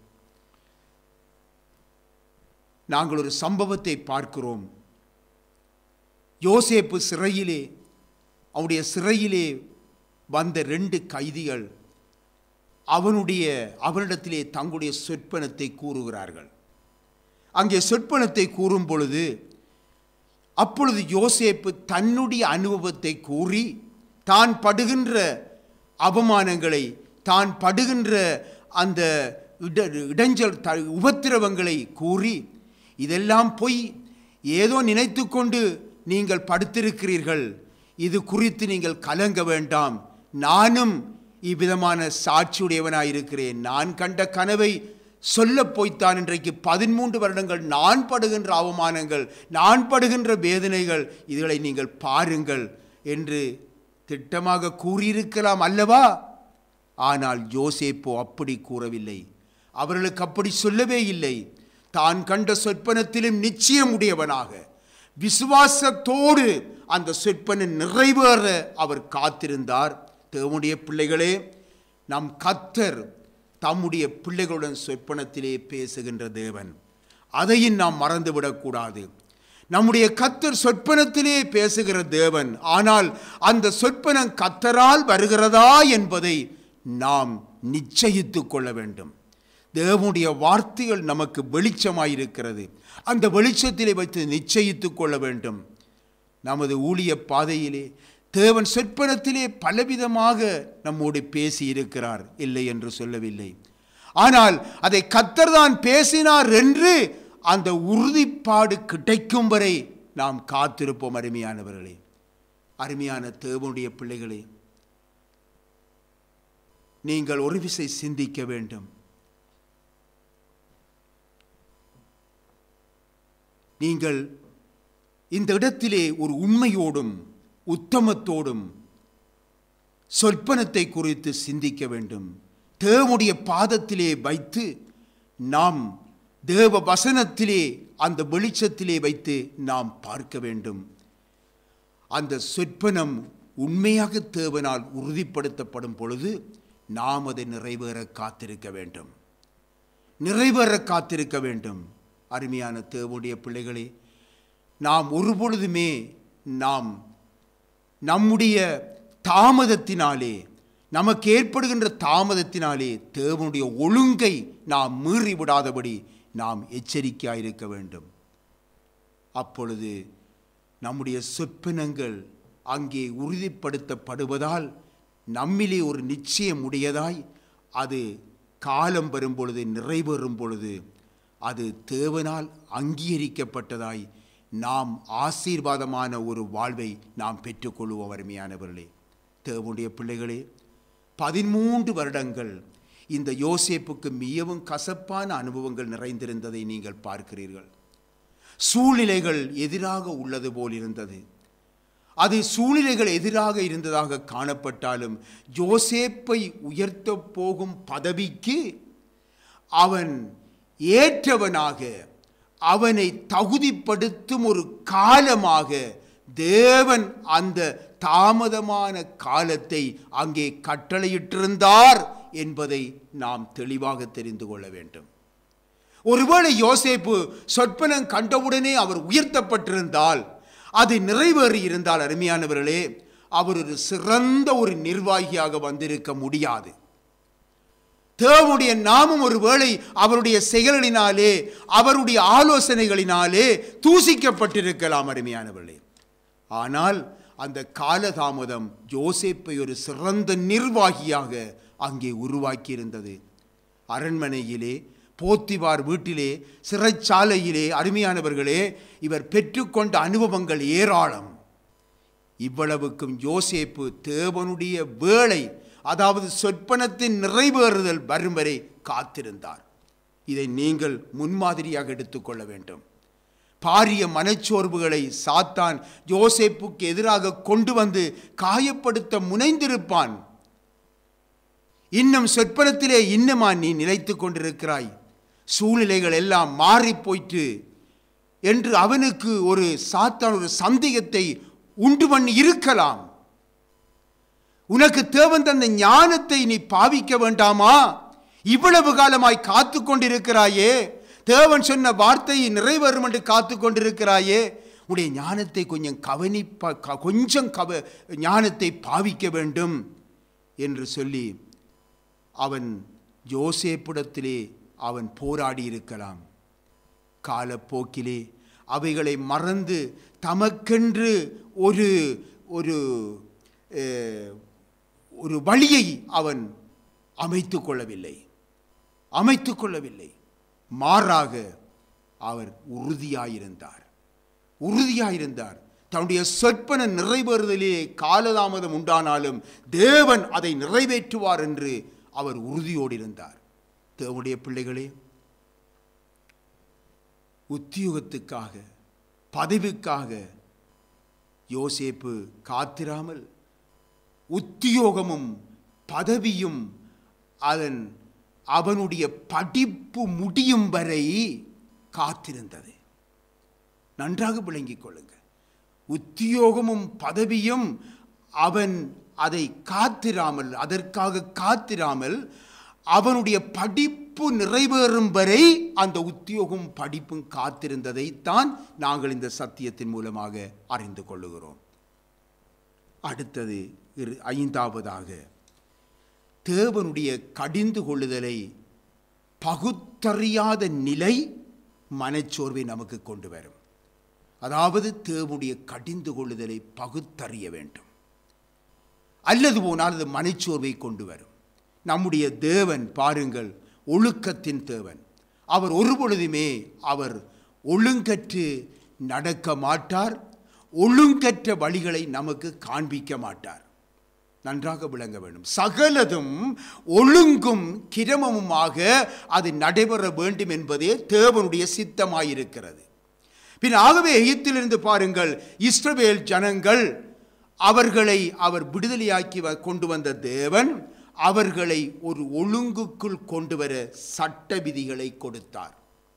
Speaker 1: நாங்கள் ஒரு சம்பவத்தை பார்க்கிறோம் யோசேப்பு சிறையிலே அவனுடைய சிறையிலே வந்த ரெண்டு கைதிகள் அவனுடைய அவனிடத்திலே தங்களுடைய சொற்பனத்தை கூறுகிறார்கள் அங்கே சொற்பனத்தை கூறும் பொழுது அப்பொழுது யோசேப்பு தன்னுடைய அனுபவத்தை கூறி தான் படுகின்ற அவமானங்களை தான் படுகின்ற அந்த இட இடைஞ்சல் த உபத்திரவங்களை கூறி இதெல்லாம் பொய் ஏதோ நினைத்து கொண்டு நீங்கள் படுத்திருக்கிறீர்கள் இது குறித்து நீங்கள் கலங்க வேண்டாம் நானும் இவ்விதமான சாட்சியுடையவனாயிருக்கிறேன் நான் கண்ட கனவை சொல்ல போய்த்தான் இன்றைக்கு பதிமூன்று வருடங்கள் நான் படுகின்ற அவமானங்கள் நான் படுகின்ற வேதனைகள் இதுகளை நீங்கள் பாருங்கள் என்று திட்டமாக கூறியிருக்கலாம் அல்லவா ஆனால் யோசேப்போ அப்படி கூறவில்லை அவர்களுக்கு அப்படி சொல்லவே இல்லை தான் கண்ட சொற்பனத்திலும் நிச்சயம் உடையவனாக விசுவாசத்தோடு அந்த சொற்பனை நிறைவேற அவர் காத்திருந்தார் தேவனுடைய பிள்ளைகளே நம் கத்தர் தம்முடைய பிள்ளைகளுடன் சொற்பனத்திலே பேசுகின்ற தேவன் அதையும் நாம் மறந்துவிடக்கூடாது நம்முடைய கத்தர் சொற்பனத்திலே பேசுகிற தேவன் ஆனால் அந்த சொற்பனம் கத்தரால் வருகிறதா என்பதை நாம் நிச்சயித்து கொள்ள வேண்டும் தேவனுடைய வார்த்தைகள் நமக்கு வெளிச்சமாயிருக்கிறது அந்த வெளிச்சத்திலே வைத்து நிச்சயித்து கொள்ள வேண்டும் நமது ஊழிய பாதையிலே தேவன் சொற்பனத்திலே பலவிதமாக நம்மோடு பேசி இருக்கிறார் இல்லை என்று சொல்லவில்லை ஆனால் அதை கத்தர்தான் பேசினார் என்று அந்த உறுதிப்பாடு கிடைக்கும் வரை நாம் காத்திருப்போம் அருமையானவர்களே அருமையான தேவனுடைய பிள்ளைகளே நீங்கள் ஒரு விசை சிந்திக்க வேண்டும் நீங்கள் இந்த இடத்திலே ஒரு உண்மையோடும் உத்தமத்தோடும் சொற்பனத்தை குறித்து சிந்திக்க வேண்டும் தேவனுடைய பாதத்திலே வைத்து நாம் தேவ வசனத்திலே அந்த வெளிச்சத்திலே வைத்து நாம் பார்க்க வேண்டும் அந்த சொற்பனம் உண்மையாக தேவனால் உறுதிப்படுத்தப்படும் பொழுது நாம் அதை நிறைவேற காத்திருக்க வேண்டும் நிறைவேற காத்திருக்க வேண்டும் அருமையான தேவனுடைய பிள்ளைகளே நாம் ஒரு பொழுதுமே நாம் நம்முடைய தாமதத்தினாலே நமக்கு ஏற்படுகின்ற தாமதத்தினாலே தேவனுடைய ஒழுங்கை நாம் மீறி விடாதபடி நாம் எச்சரிக்கையாயிருக்க வேண்டும் அப்பொழுது நம்முடைய சொப்பினங்கள் அங்கே உறுதிப்படுத்தப்படுவதால் நம்மிலே ஒரு நிச்சயம் உடையதாய் அது காலம் வரும் பொழுது நிறைவேறும் பொழுது அது தேவனால் அங்கீகரிக்கப்பட்டதாய் நாம் ஆசீர்வாதமான ஒரு வாழ்வை நாம் பெற்றுக்கொள்வோம் அருமையானவர்களே தேவனுடைய பிள்ளைகளே பதிமூன்று வருடங்கள் இந்த யோசேப்புக்கு மிகவும் கசப்பான அனுபவங்கள் நிறைந்திருந்ததை நீங்கள் பார்க்கிறீர்கள் சூழ்நிலைகள் எதிராக உள்ளது போல் இருந்தது அது சூழ்நிலைகள் எதிராக இருந்ததாக காணப்பட்டாலும் யோசேப்பை உயர்த்த போகும் பதவிக்கு அவன் ஏற்றவனாக அவனை தகுதிப்படுத்தும் ஒரு காலமாக தேவன் அந்த தாமதமான காலத்தை அங்கே கட்டளையிட்டிருந்தார் என்பதை நாம் தெளிவாக தெரிந்து கொள்ள வேண்டும் ஒருவேளை யோசேப்பு சொற்பனம் கண்டவுடனே அவர் உயர்த்தப்பட்டிருந்தால் அது நிறைவேறி இருந்தால் அருமையானவர்களே அவர் ஒரு சிறந்த ஒரு நிர்வாகியாக வந்திருக்க முடியாது தேவனுடைய நாமம் ஒருவேளை அவருடைய செயல்களினாலே அவருடைய ஆலோசனைகளினாலே தூசிக்கப்பட்டிருக்கலாம் அருமையானவர்களே ஆனால் அந்த காலதாமதம் யோசேப்பை ஒரு சிறந்த நிர்வாகியாக அங்கே உருவாக்கியிருந்தது அரண்மனையிலே போத்திவார் வீட்டிலே சிறைச்சாலையிலே அருமையானவர்களே இவர் பெற்றுக்கொண்ட அனுபவங்கள் ஏராளம் இவ்வளவுக்கும் யோசேப்பு தேவனுடைய வேளை அதாவது சொற்பனத்தின் நிறைவேறுதல் வரும் வரை காத்திருந்தார் இதை நீங்கள் முன்மாதிரியாக எடுத்துக்கொள்ள வேண்டும் பாரிய மனச்சோர்வுகளை சாத்தான் யோசேப்புக்கு எதிராக கொண்டு வந்து காயப்படுத்த முனைந்திருப்பான் இன்னும் சொற்பனத்திலே இன்னமா நீ நிலைத்து கொண்டிருக்கிறாய் சூழ்நிலைகள் எல்லாம் மாறி போயிற்று என்று அவனுக்கு ஒரு சாத்தான் ஒரு சந்தேகத்தை உண்டு பண்ணி இருக்கலாம் உனக்கு தேவன் தந்த ஞானத்தை நீ பாவிக்க வேண்டாமா இவ்வளவு காலமாய் காத்து கொண்டிருக்கிறாயே தேவன் சொன்ன வார்த்தை நிறைவேறும் என்று காத்து கொண்டிருக்கிறாயே உடைய ஞானத்தை கொஞ்சம் கவனிப்ப க- கொஞ்சம் கவ ஞானத்தை பாவிக்க வேண்டும் என்று சொல்லி அவன் யோசேப்பிடத்திலே அவன் போராடி இருக்கலாம் காலப்போக்கிலே அவைகளை மறந்து தமக்கென்று ஒரு ஒரு அஹ், ஒரு வழியை அவன் அமைத்து கொள்ளவில்லை அமைத்து கொள்ளவில்லை மாறாக அவர் உறுதியாயிருந்தார் உறுதியாயிருந்தார் தன்னுடைய சொற்பன நிறைவேறுதலே காலதாமதம் உண்டானாலும் தேவன் அதை நிறைவேற்றுவார் என்று அவர் உறுதியோடு இருந்தார் தேவனுடைய பிள்ளைகளே உத்தியோகத்துக்காக பதவிக்காக யோசேப்பு காத்திராமல் உத்தியோகமும் பதவியும் அதன் அவனுடைய படிப்பு முடியும் வரை காத்திருந்தது நன்றாக விளங்கிக் கொள்ளுங்க உத்தியோகமும் பதவியும் அவன் அதை காத்திராமல் அதற்காக காத்திராமல் அவனுடைய படிப்பு நிறைவேறும் வரை அந்த உத்தியோகம் படிப்பும் காத்திருந்ததைத்தான் நாங்கள் இந்த சத்தியத்தின் மூலமாக அறிந்து கொள்ளுகிறோம் அடுத்தது இரு ஐந்தாவதாக தேவனுடைய கடிந்து கொள்ளுதலை பகுத்தறியாத நிலை மனச்சோர்வை நமக்கு கொண்டு வரும் அதாவது தேவனுடைய கடிந்து கொள்ளுதலை பகுத்தறிய வேண்டும் அல்லது போனால் அது மனச்சோர்வை கொண்டு வரும் நம்முடைய தேவன் பாருங்கள் ஒழுக்கத்தின் தேவன் அவர் ஒரு பொழுதுமே அவர் ஒழுங்கற்று நடக்க மாட்டார் ஒழுங்கற்ற வழிகளை நமக்கு காண்பிக்க மாட்டார் நன்றாக விளங்க வேண்டும் சகலதும் ஒழுங்கும் கிரமமுமாக அது நடைபெற வேண்டும் என்பதே தேவனுடைய சித்தமாயிருக்கிறது பின் ஆகவே எகிப்திலிருந்து பாருங்கள் இஸ்ரவேல் ஜனங்கள் அவர்களை அவர் விடுதலையாக்கி வ- கொண்டு வந்த தேவன் அவர்களை ஒரு ஒழுங்குக்குள் கொண்டு வர சட்ட விதிகளை கொடுத்தார்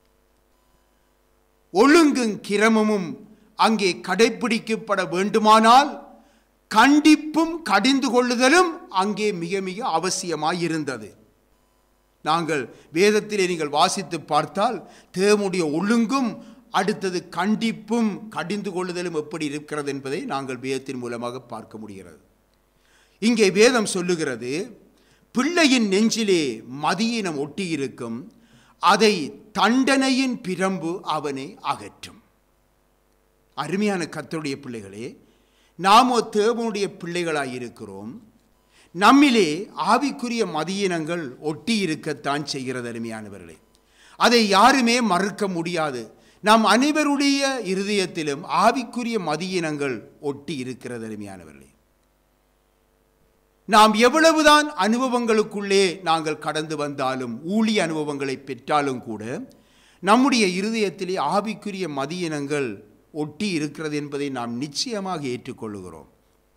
Speaker 1: ஒழுங்கும் கிரமமும் அங்கே கடைப்பிடிக்கப்பட வேண்டுமானால் கண்டிப்பும் கடிந்து கொள்ளுதலும் அங்கே மிக மிக அவசியமாயிருந்தது நாங்கள் வேதத்திலே நீங்கள் வாசித்து பார்த்தால் தேவனுடைய ஒழுங்கும் அடுத்தது கண்டிப்பும் கடிந்து கொள்ளுதலும் எப்படி இருக்கிறது என்பதை நாங்கள் வேதத்தின் மூலமாக பார்க்க முடிகிறது இங்கே வேதம் சொல்லுகிறது பிள்ளையின் நெஞ்சிலே மதியினம் ஒட்டியிருக்கும் அதை தண்டனையின் பிரம்பு அவனை அகற்றும் அருமையான கர்த்தருடைய பிள்ளைகளே நாமோ தேவனுடைய பிள்ளைகளாய் இருக்கிறோம் நம்மிலே ஆவிக்குரிய மதியினங்கள் ஒட்டி இருக்கத்தான் செய்கிறது அருமையானவர்களே அதை யாருமே மறுக்க முடியாது நம் அனைவருடைய இருதயத்திலும் ஆவிக்குரிய மதியினங்கள் ஒட்டி இருக்கிறது அருமையானவர்களே நாம் எவ்வளவுதான் அனுபவங்களுக்குள்ளே நாங்கள் கடந்து வந்தாலும் ஊழிய அனுபவங்களை பெற்றாலும் கூட நம்முடைய இருதயத்திலே ஆவிக்குரிய மதியினங்கள் ஒட்டி இருக்கிறது என்பதை நாம் நிச்சயமாக ஏற்றுக்கொள்ளுகிறோம்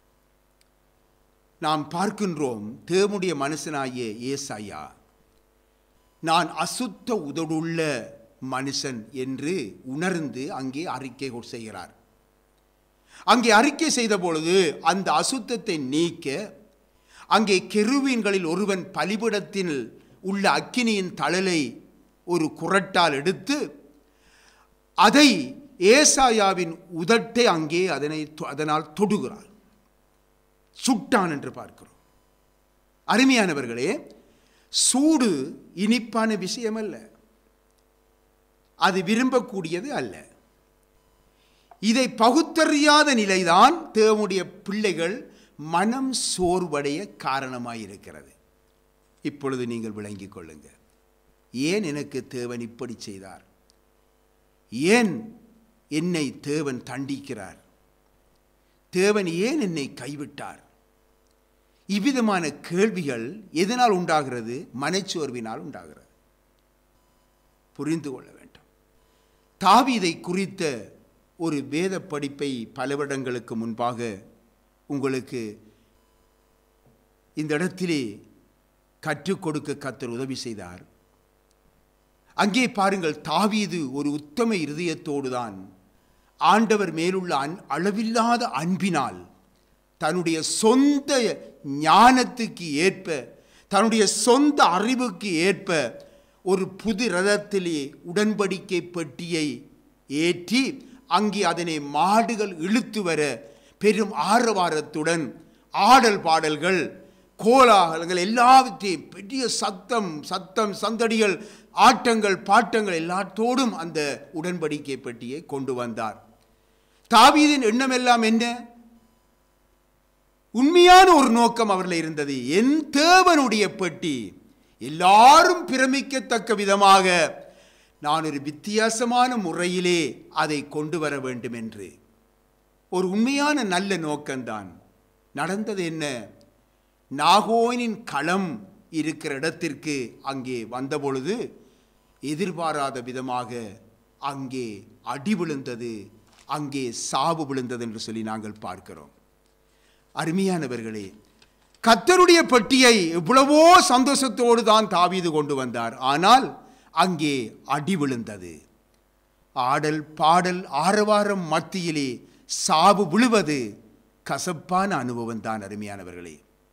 Speaker 1: நாம் பார்க்கின்றோம் தேவனுடைய மனுஷனாகிய ஏசாயா நான் அசுத்த உதடுள்ள மனுஷன் என்று உணர்ந்து அங்கே அறிக்கை செய்கிறார் அங்கே அறிக்கை செய்த பொழுது அந்த அசுத்தத்தை நீக்க அங்கே கெருவீன்களில் ஒருவன் பலிபிடத்தில் உள்ள அக்கினியின் தழலை ஒரு குரட்டால் எடுத்து அதை ஏசாயாவின் உதட்டை அங்கே அதனை அதனால் தொடுகிறார் சுட்டான் என்று பார்க்கிறோம் அருமையானவர்களே சூடு இனிப்பான விஷயம் அல்ல அது விரும்பக்கூடியது அல்ல இதை பகுத்தறியாத நிலைதான் தேவனுடைய பிள்ளைகள் மனம் சோர்வடைய காரணமாயிருக்கிறது இப்பொழுது நீங்கள் விளங்கிக் கொள்ளுங்க ஏன் எனக்கு தேவன் இப்படி செய்தார் ஏன் என்னை தேவன் தண்டிக்கிறார் தேவன் ஏன் என்னை கைவிட்டார் இவ்விதமான கேள்விகள் எதனால் உண்டாகிறது மனச்சோர்வினால் உண்டாகிறது புரிந்து கொள்ள வேண்டும் தாவீதை குறித்த ஒரு வேத படிப்பை பல வருடங்களுக்கு முன்பாக உங்களுக்கு இந்த இடத்திலே கற்றுக் கொடுக்க கத்தர் உதவி செய்தார் அங்கே பாருங்கள் தாவீது ஒரு உத்தம இருதயத்தோடு தான் ஆண்டவர் மேலுள்ள அன் அளவில்லாத அன்பினால் தன்னுடைய சொந்த ஞானத்துக்கு ஏற்ப தன்னுடைய சொந்த அறிவுக்கு ஏற்ப ஒரு புது ரதத்திலே உடன்படிக்கை பெட்டியை ஏற்றி அங்கே அதனை மாடுகள் இழுத்து வர பெரும் ஆரவாரத்துடன் ஆடல் பாடல்கள் கோலாகலங்கள் எல்லாவற்றையும் பெரிய சத்தம் சத்தம் சந்தடிகள் ஆட்டங்கள் பாட்டங்கள் எல்லாத்தோடும் அந்த உடன்படிக்கை பெட்டியை கொண்டு வந்தார் தாவீதின் எண்ணம் எல்லாம் என்ன உண்மையான ஒரு நோக்கம் அவரில் இருந்தது என் தேவனுடைய பெட்டி எல்லாரும் பிரமிக்கத்தக்க விதமாக நான் ஒரு வித்தியாசமான முறையிலே அதை கொண்டு வர வேண்டும் என்று ஒரு உண்மையான நல்ல நோக்கம்தான் நடந்தது என்ன நாகோனின் களம் இருக்கிற இடத்திற்கு அங்கே வந்தபொழுது எதிர்பாராத விதமாக அங்கே அடி விழுந்தது அங்கே சாவு விழுந்தது என்று சொல்லி நாங்கள் பார்க்கிறோம் அருமையானவர்களே கத்தருடைய பெட்டியை எவ்வளவோ சந்தோஷத்தோடு தான் தாவீது கொண்டு வந்தார் ஆனால் அங்கே அடி விழுந்தது ஆடல் பாடல் ஆரவாரம் மத்தியிலே சாவு விழுவது கசப்பான அனுபவம் தான் அருமையானவர்களே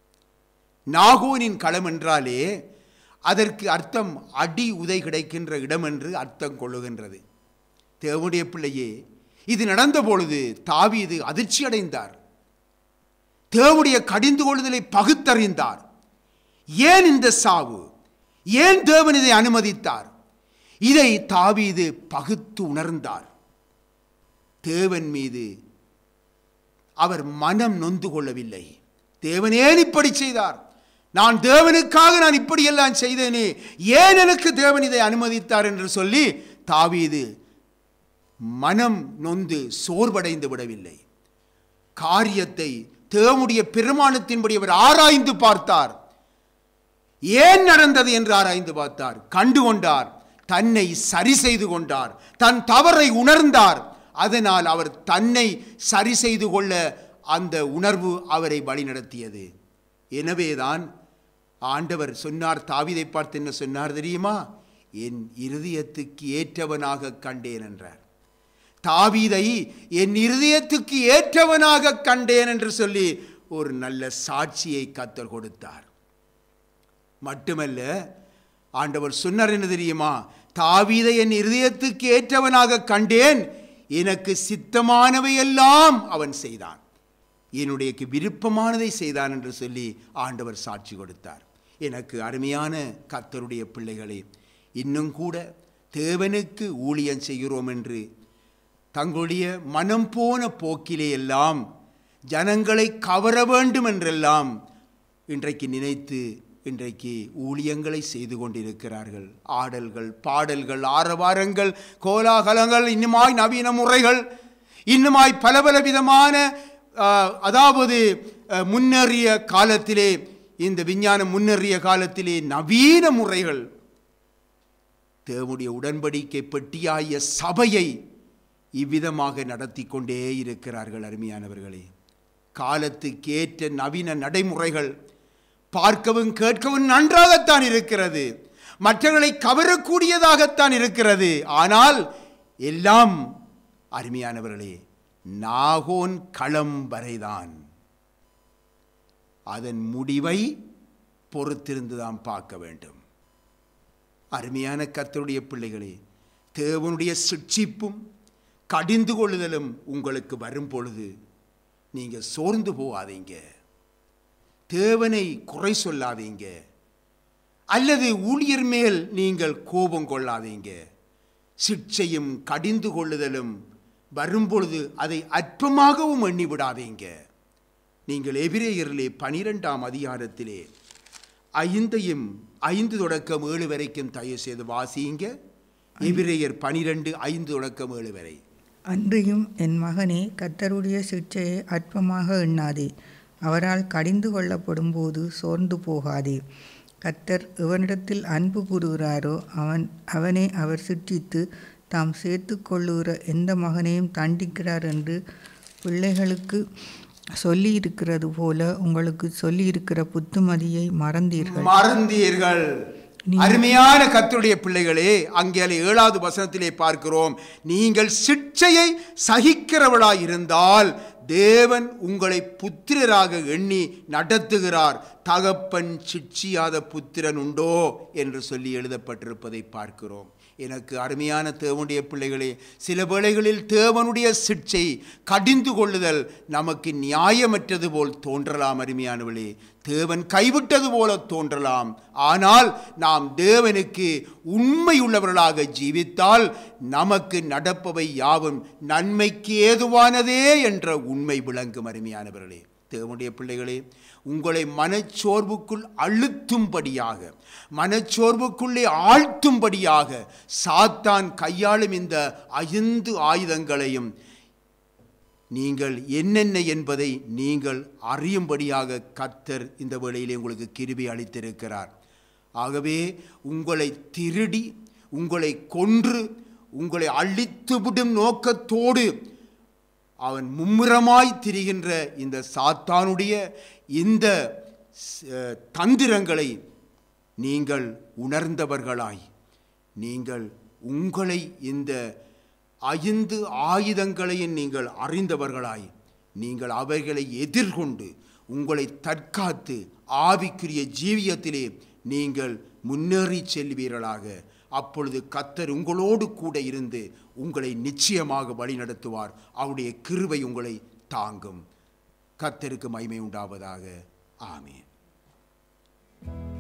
Speaker 1: நாகோனின் களம் என்றாலே அதற்கு அர்த்தம் அடி உதை கிடைக்கின்ற இடம் என்று அர்த்தம் கொள்ளுகின்றது தேவனுடைய பிள்ளையே இது நடந்த பொழுது தாவீது அதிர்ச்சி அடைந்தார் தேவனுடைய கடிந்து கொள்ளுதலை பகுத்தறிந்தார் ஏன் இந்த சாவு ஏன் தேவன் இதை அனுமதித்தார் இதை தாவீது பகுத்து உணர்ந்தார் தேவன் மீது அவர் மனம் நொந்து கொள்ளவில்லை தேவன் ஏன் இப்படி செய்தார் நான் தேவனுக்காக நான் இப்படியெல்லாம் செய்தேனே ஏன் எனக்கு தேவன் இதை அனுமதித்தார் என்று சொல்லி தாவீது மனம் நொந்து சோர்வடைந்து விடவில்லை காரியத்தை தேவனுடைய பெருமானத்தின்படி அவர் ஆராய்ந்து பார்த்தார் ஏன் நடந்தது என்று ஆராய்ந்து பார்த்தார் கண்டு கொண்டார் தன்னை சரி செய்து கொண்டார் தன் தவறை உணர்ந்தார் அதனால் அவர் தன்னை சரி செய்து கொள்ள அந்த உணர்வு அவரை வழிநடத்தியது எனவேதான் ஆண்டவர் சொன்னார் தாவிதை பார்த்து என்ன சொன்னார் தெரியுமா என் இருதயத்துக்கு ஏற்றவனாக கண்டேன் என்றார் தாவீதை என் இருதயத்துக்கு ஏற்றவனாக கண்டேன் என்று சொல்லி ஒரு நல்ல சாட்சியை கத்தர் கொடுத்தார் மட்டுமல்ல ஆண்டவர் சொன்னார் என்ன தெரியுமா தாவீதை என் இருதயத்துக்கு ஏற்றவனாக கண்டேன் எனக்கு சித்தமானவையெல்லாம் அவன் செய்தான் என்னுடைய விருப்பமானதை செய்தான் என்று சொல்லி ஆண்டவர் சாட்சி கொடுத்தார் எனக்கு அருமையான கத்தருடைய பிள்ளைகளே இன்னும் கூட தேவனுக்கு ஊழியம் செய்கிறோம் என்று தங்களுடைய மனம் போன போக்கிலே எல்லாம் ஜனங்களை கவர வேண்டும் என்றெல்லாம் இன்றைக்கு நினைத்து இன்றைக்கு ஊழியங்களை செய்து கொண்டிருக்கிறார்கள் ஆடல்கள் பாடல்கள் ஆரவாரங்கள் கோலாகலங்கள் இன்னுமாய் நவீன முறைகள் இன்னுமாய் பல பல விதமான அஹ், அதாவது அஹ், முன்னேறிய காலத்திலே இந்த விஞ்ஞானம் முன்னேறிய காலத்திலே நவீன முறைகள் தேவனுடைய உடன்படிக்கை பெட்டியாய சபையை இவ்விதமாக நடத்தி கொண்டே இருக்கிறார்கள் அருமையானவர்களே காலத்துக்கேற்ற நவீன நடைமுறைகள் பார்க்கவும் கேட்கவும் நன்றாகத்தான் இருக்கிறது மற்றவர்களை கவரக்கூடியதாகத்தான் இருக்கிறது ஆனால் எல்லாம் அருமையானவர்களே நாகோன் களம் வரைதான் அதன் முடிவை பொறுத்திருந்து தான் பார்க்க வேண்டும் அருமையான கர்த்தருடைய பிள்ளைகளே தேவனுடைய சிட்சிப்பும் கடிந்து கொள்ளுதலும் உங்களுக்கு வரும் பொழுது நீங்கள் சோர்ந்து போகாதீங்க தேவனை குறை சொல்லாதீங்க அல்லது ஊழியர் மேல் நீங்கள் கோபம் கொள்ளாதீங்க சிட்சையும் கடிந்து கொள்ளுதலும் வரும்பொழுது அதை அற்பமாகவும் எண்ணி விடாதீங்க நீங்கள் எபிரேயரிலே பனிரெண்டாம் அதிகாரத்திலே ஐந்தையும் ஐந்து தொடக்கம் ஏழு வரைக்கும் தயவு செய்து வாசியுங்க எபிரேயர் பனிரெண்டு ஐந்து தொடக்கம் ஏழு வரை
Speaker 2: அன்றியும் என் மகனே கர்த்தருடைய சிற்சையை அற்பமாக எண்ணாதே அவரால் கடிந்து கொள்ளப்படும் போது சோர்ந்து போகாதே கர்த்தர் எவனிடத்தில் அன்பு கூறுகிறாரோ அவன் அவனை அவர் சிற்றித்து தாம் சேர்த்து கொள்ளுகிற எந்த மகனையும் தண்டிக்கிறார் என்று பிள்ளைகளுக்கு சொல்லியிருக்கிறது போல உங்களுக்கு சொல்லியிருக்கிற புத்துமதியை மறந்தீர்கள்
Speaker 1: மறந்தீர்கள் அருமையான கர்த்தருடைய பிள்ளைகளே அங்கே ஏழாவது வசனத்திலே பார்க்கிறோம் நீங்கள் சிட்சையை சகிக்கிறவளாய் இருந்தால் தேவன் உங்களை புத்திரராக எண்ணி நடத்துகிறார் தகப்பன் சிட்சியாத புத்திரன் உண்டோ என்று சொல்லி எழுதப்பட்டிருப்பதை பார்க்கிறோம் எனக்கு அருமையான தேவனுடைய பிள்ளைகளே சில வேளைகளில் தேவனுடைய சிட்சை கடிந்து கொள்ளுதல் நமக்கு நியாயமற்றது போல் தோன்றலாம் அருமையானவளே தேவன் கைவிட்டது போல தோன்றலாம் ஆனால் நாம் தேவனுக்கு உண்மையுள்ளவர்களாக ஜீவித்தால் நமக்கு நடப்பவை யாவும் நன்மைக்கு ஏதுவானதே என்ற உண்மை விளங்கும் அருமையானவர்களே தேவனுடைய பிள்ளைகளே உங்களை மனச்சோர்வுக்குள் அழுத்தும்படியாக மனச்சோர்வுக்குள்ளே ஆழ்த்தும்படியாக சாத்தான் கையாளும் இந்த ஐந்து ஆயுதங்களையும் நீங்கள் என்னென்ன என்பதை நீங்கள் அறியும்படியாக கர்த்தர் இந்த வேளையிலே உங்களுக்கு கிருபை அளித்திருக்கிறார் ஆகவே உங்களை திருடி உங்களை கொன்று உங்களை அழித்துவிடும் நோக்கத்தோடு அவன் மும்முரமாய் திரிகின்ற இந்த சாத்தானுடைய இந்த ச- தந்திரங்களை நீங்கள் உணர்ந்தவர்களாய் நீங்கள் உங்களை இந்த ஐந்து ஆயுதங்களையும் நீங்கள் அறிந்தவர்களாய் நீங்கள் அவைகளை எதிர்கொண்டு உங்களை தற்காத்து ஆவிக்குரிய ஜீவியத்திலே நீங்கள் முன்னேறி செல்வீர்களாக அப்பொழுது கத்தர் உங்களோடு கூட இருந்து உங்களை நிச்சயமாக வழிநடத்துவார் அவருடைய கிருபை உங்களை தாங்கும் கத்தருக்கு மகிமை உண்டாவதாக ஆமென்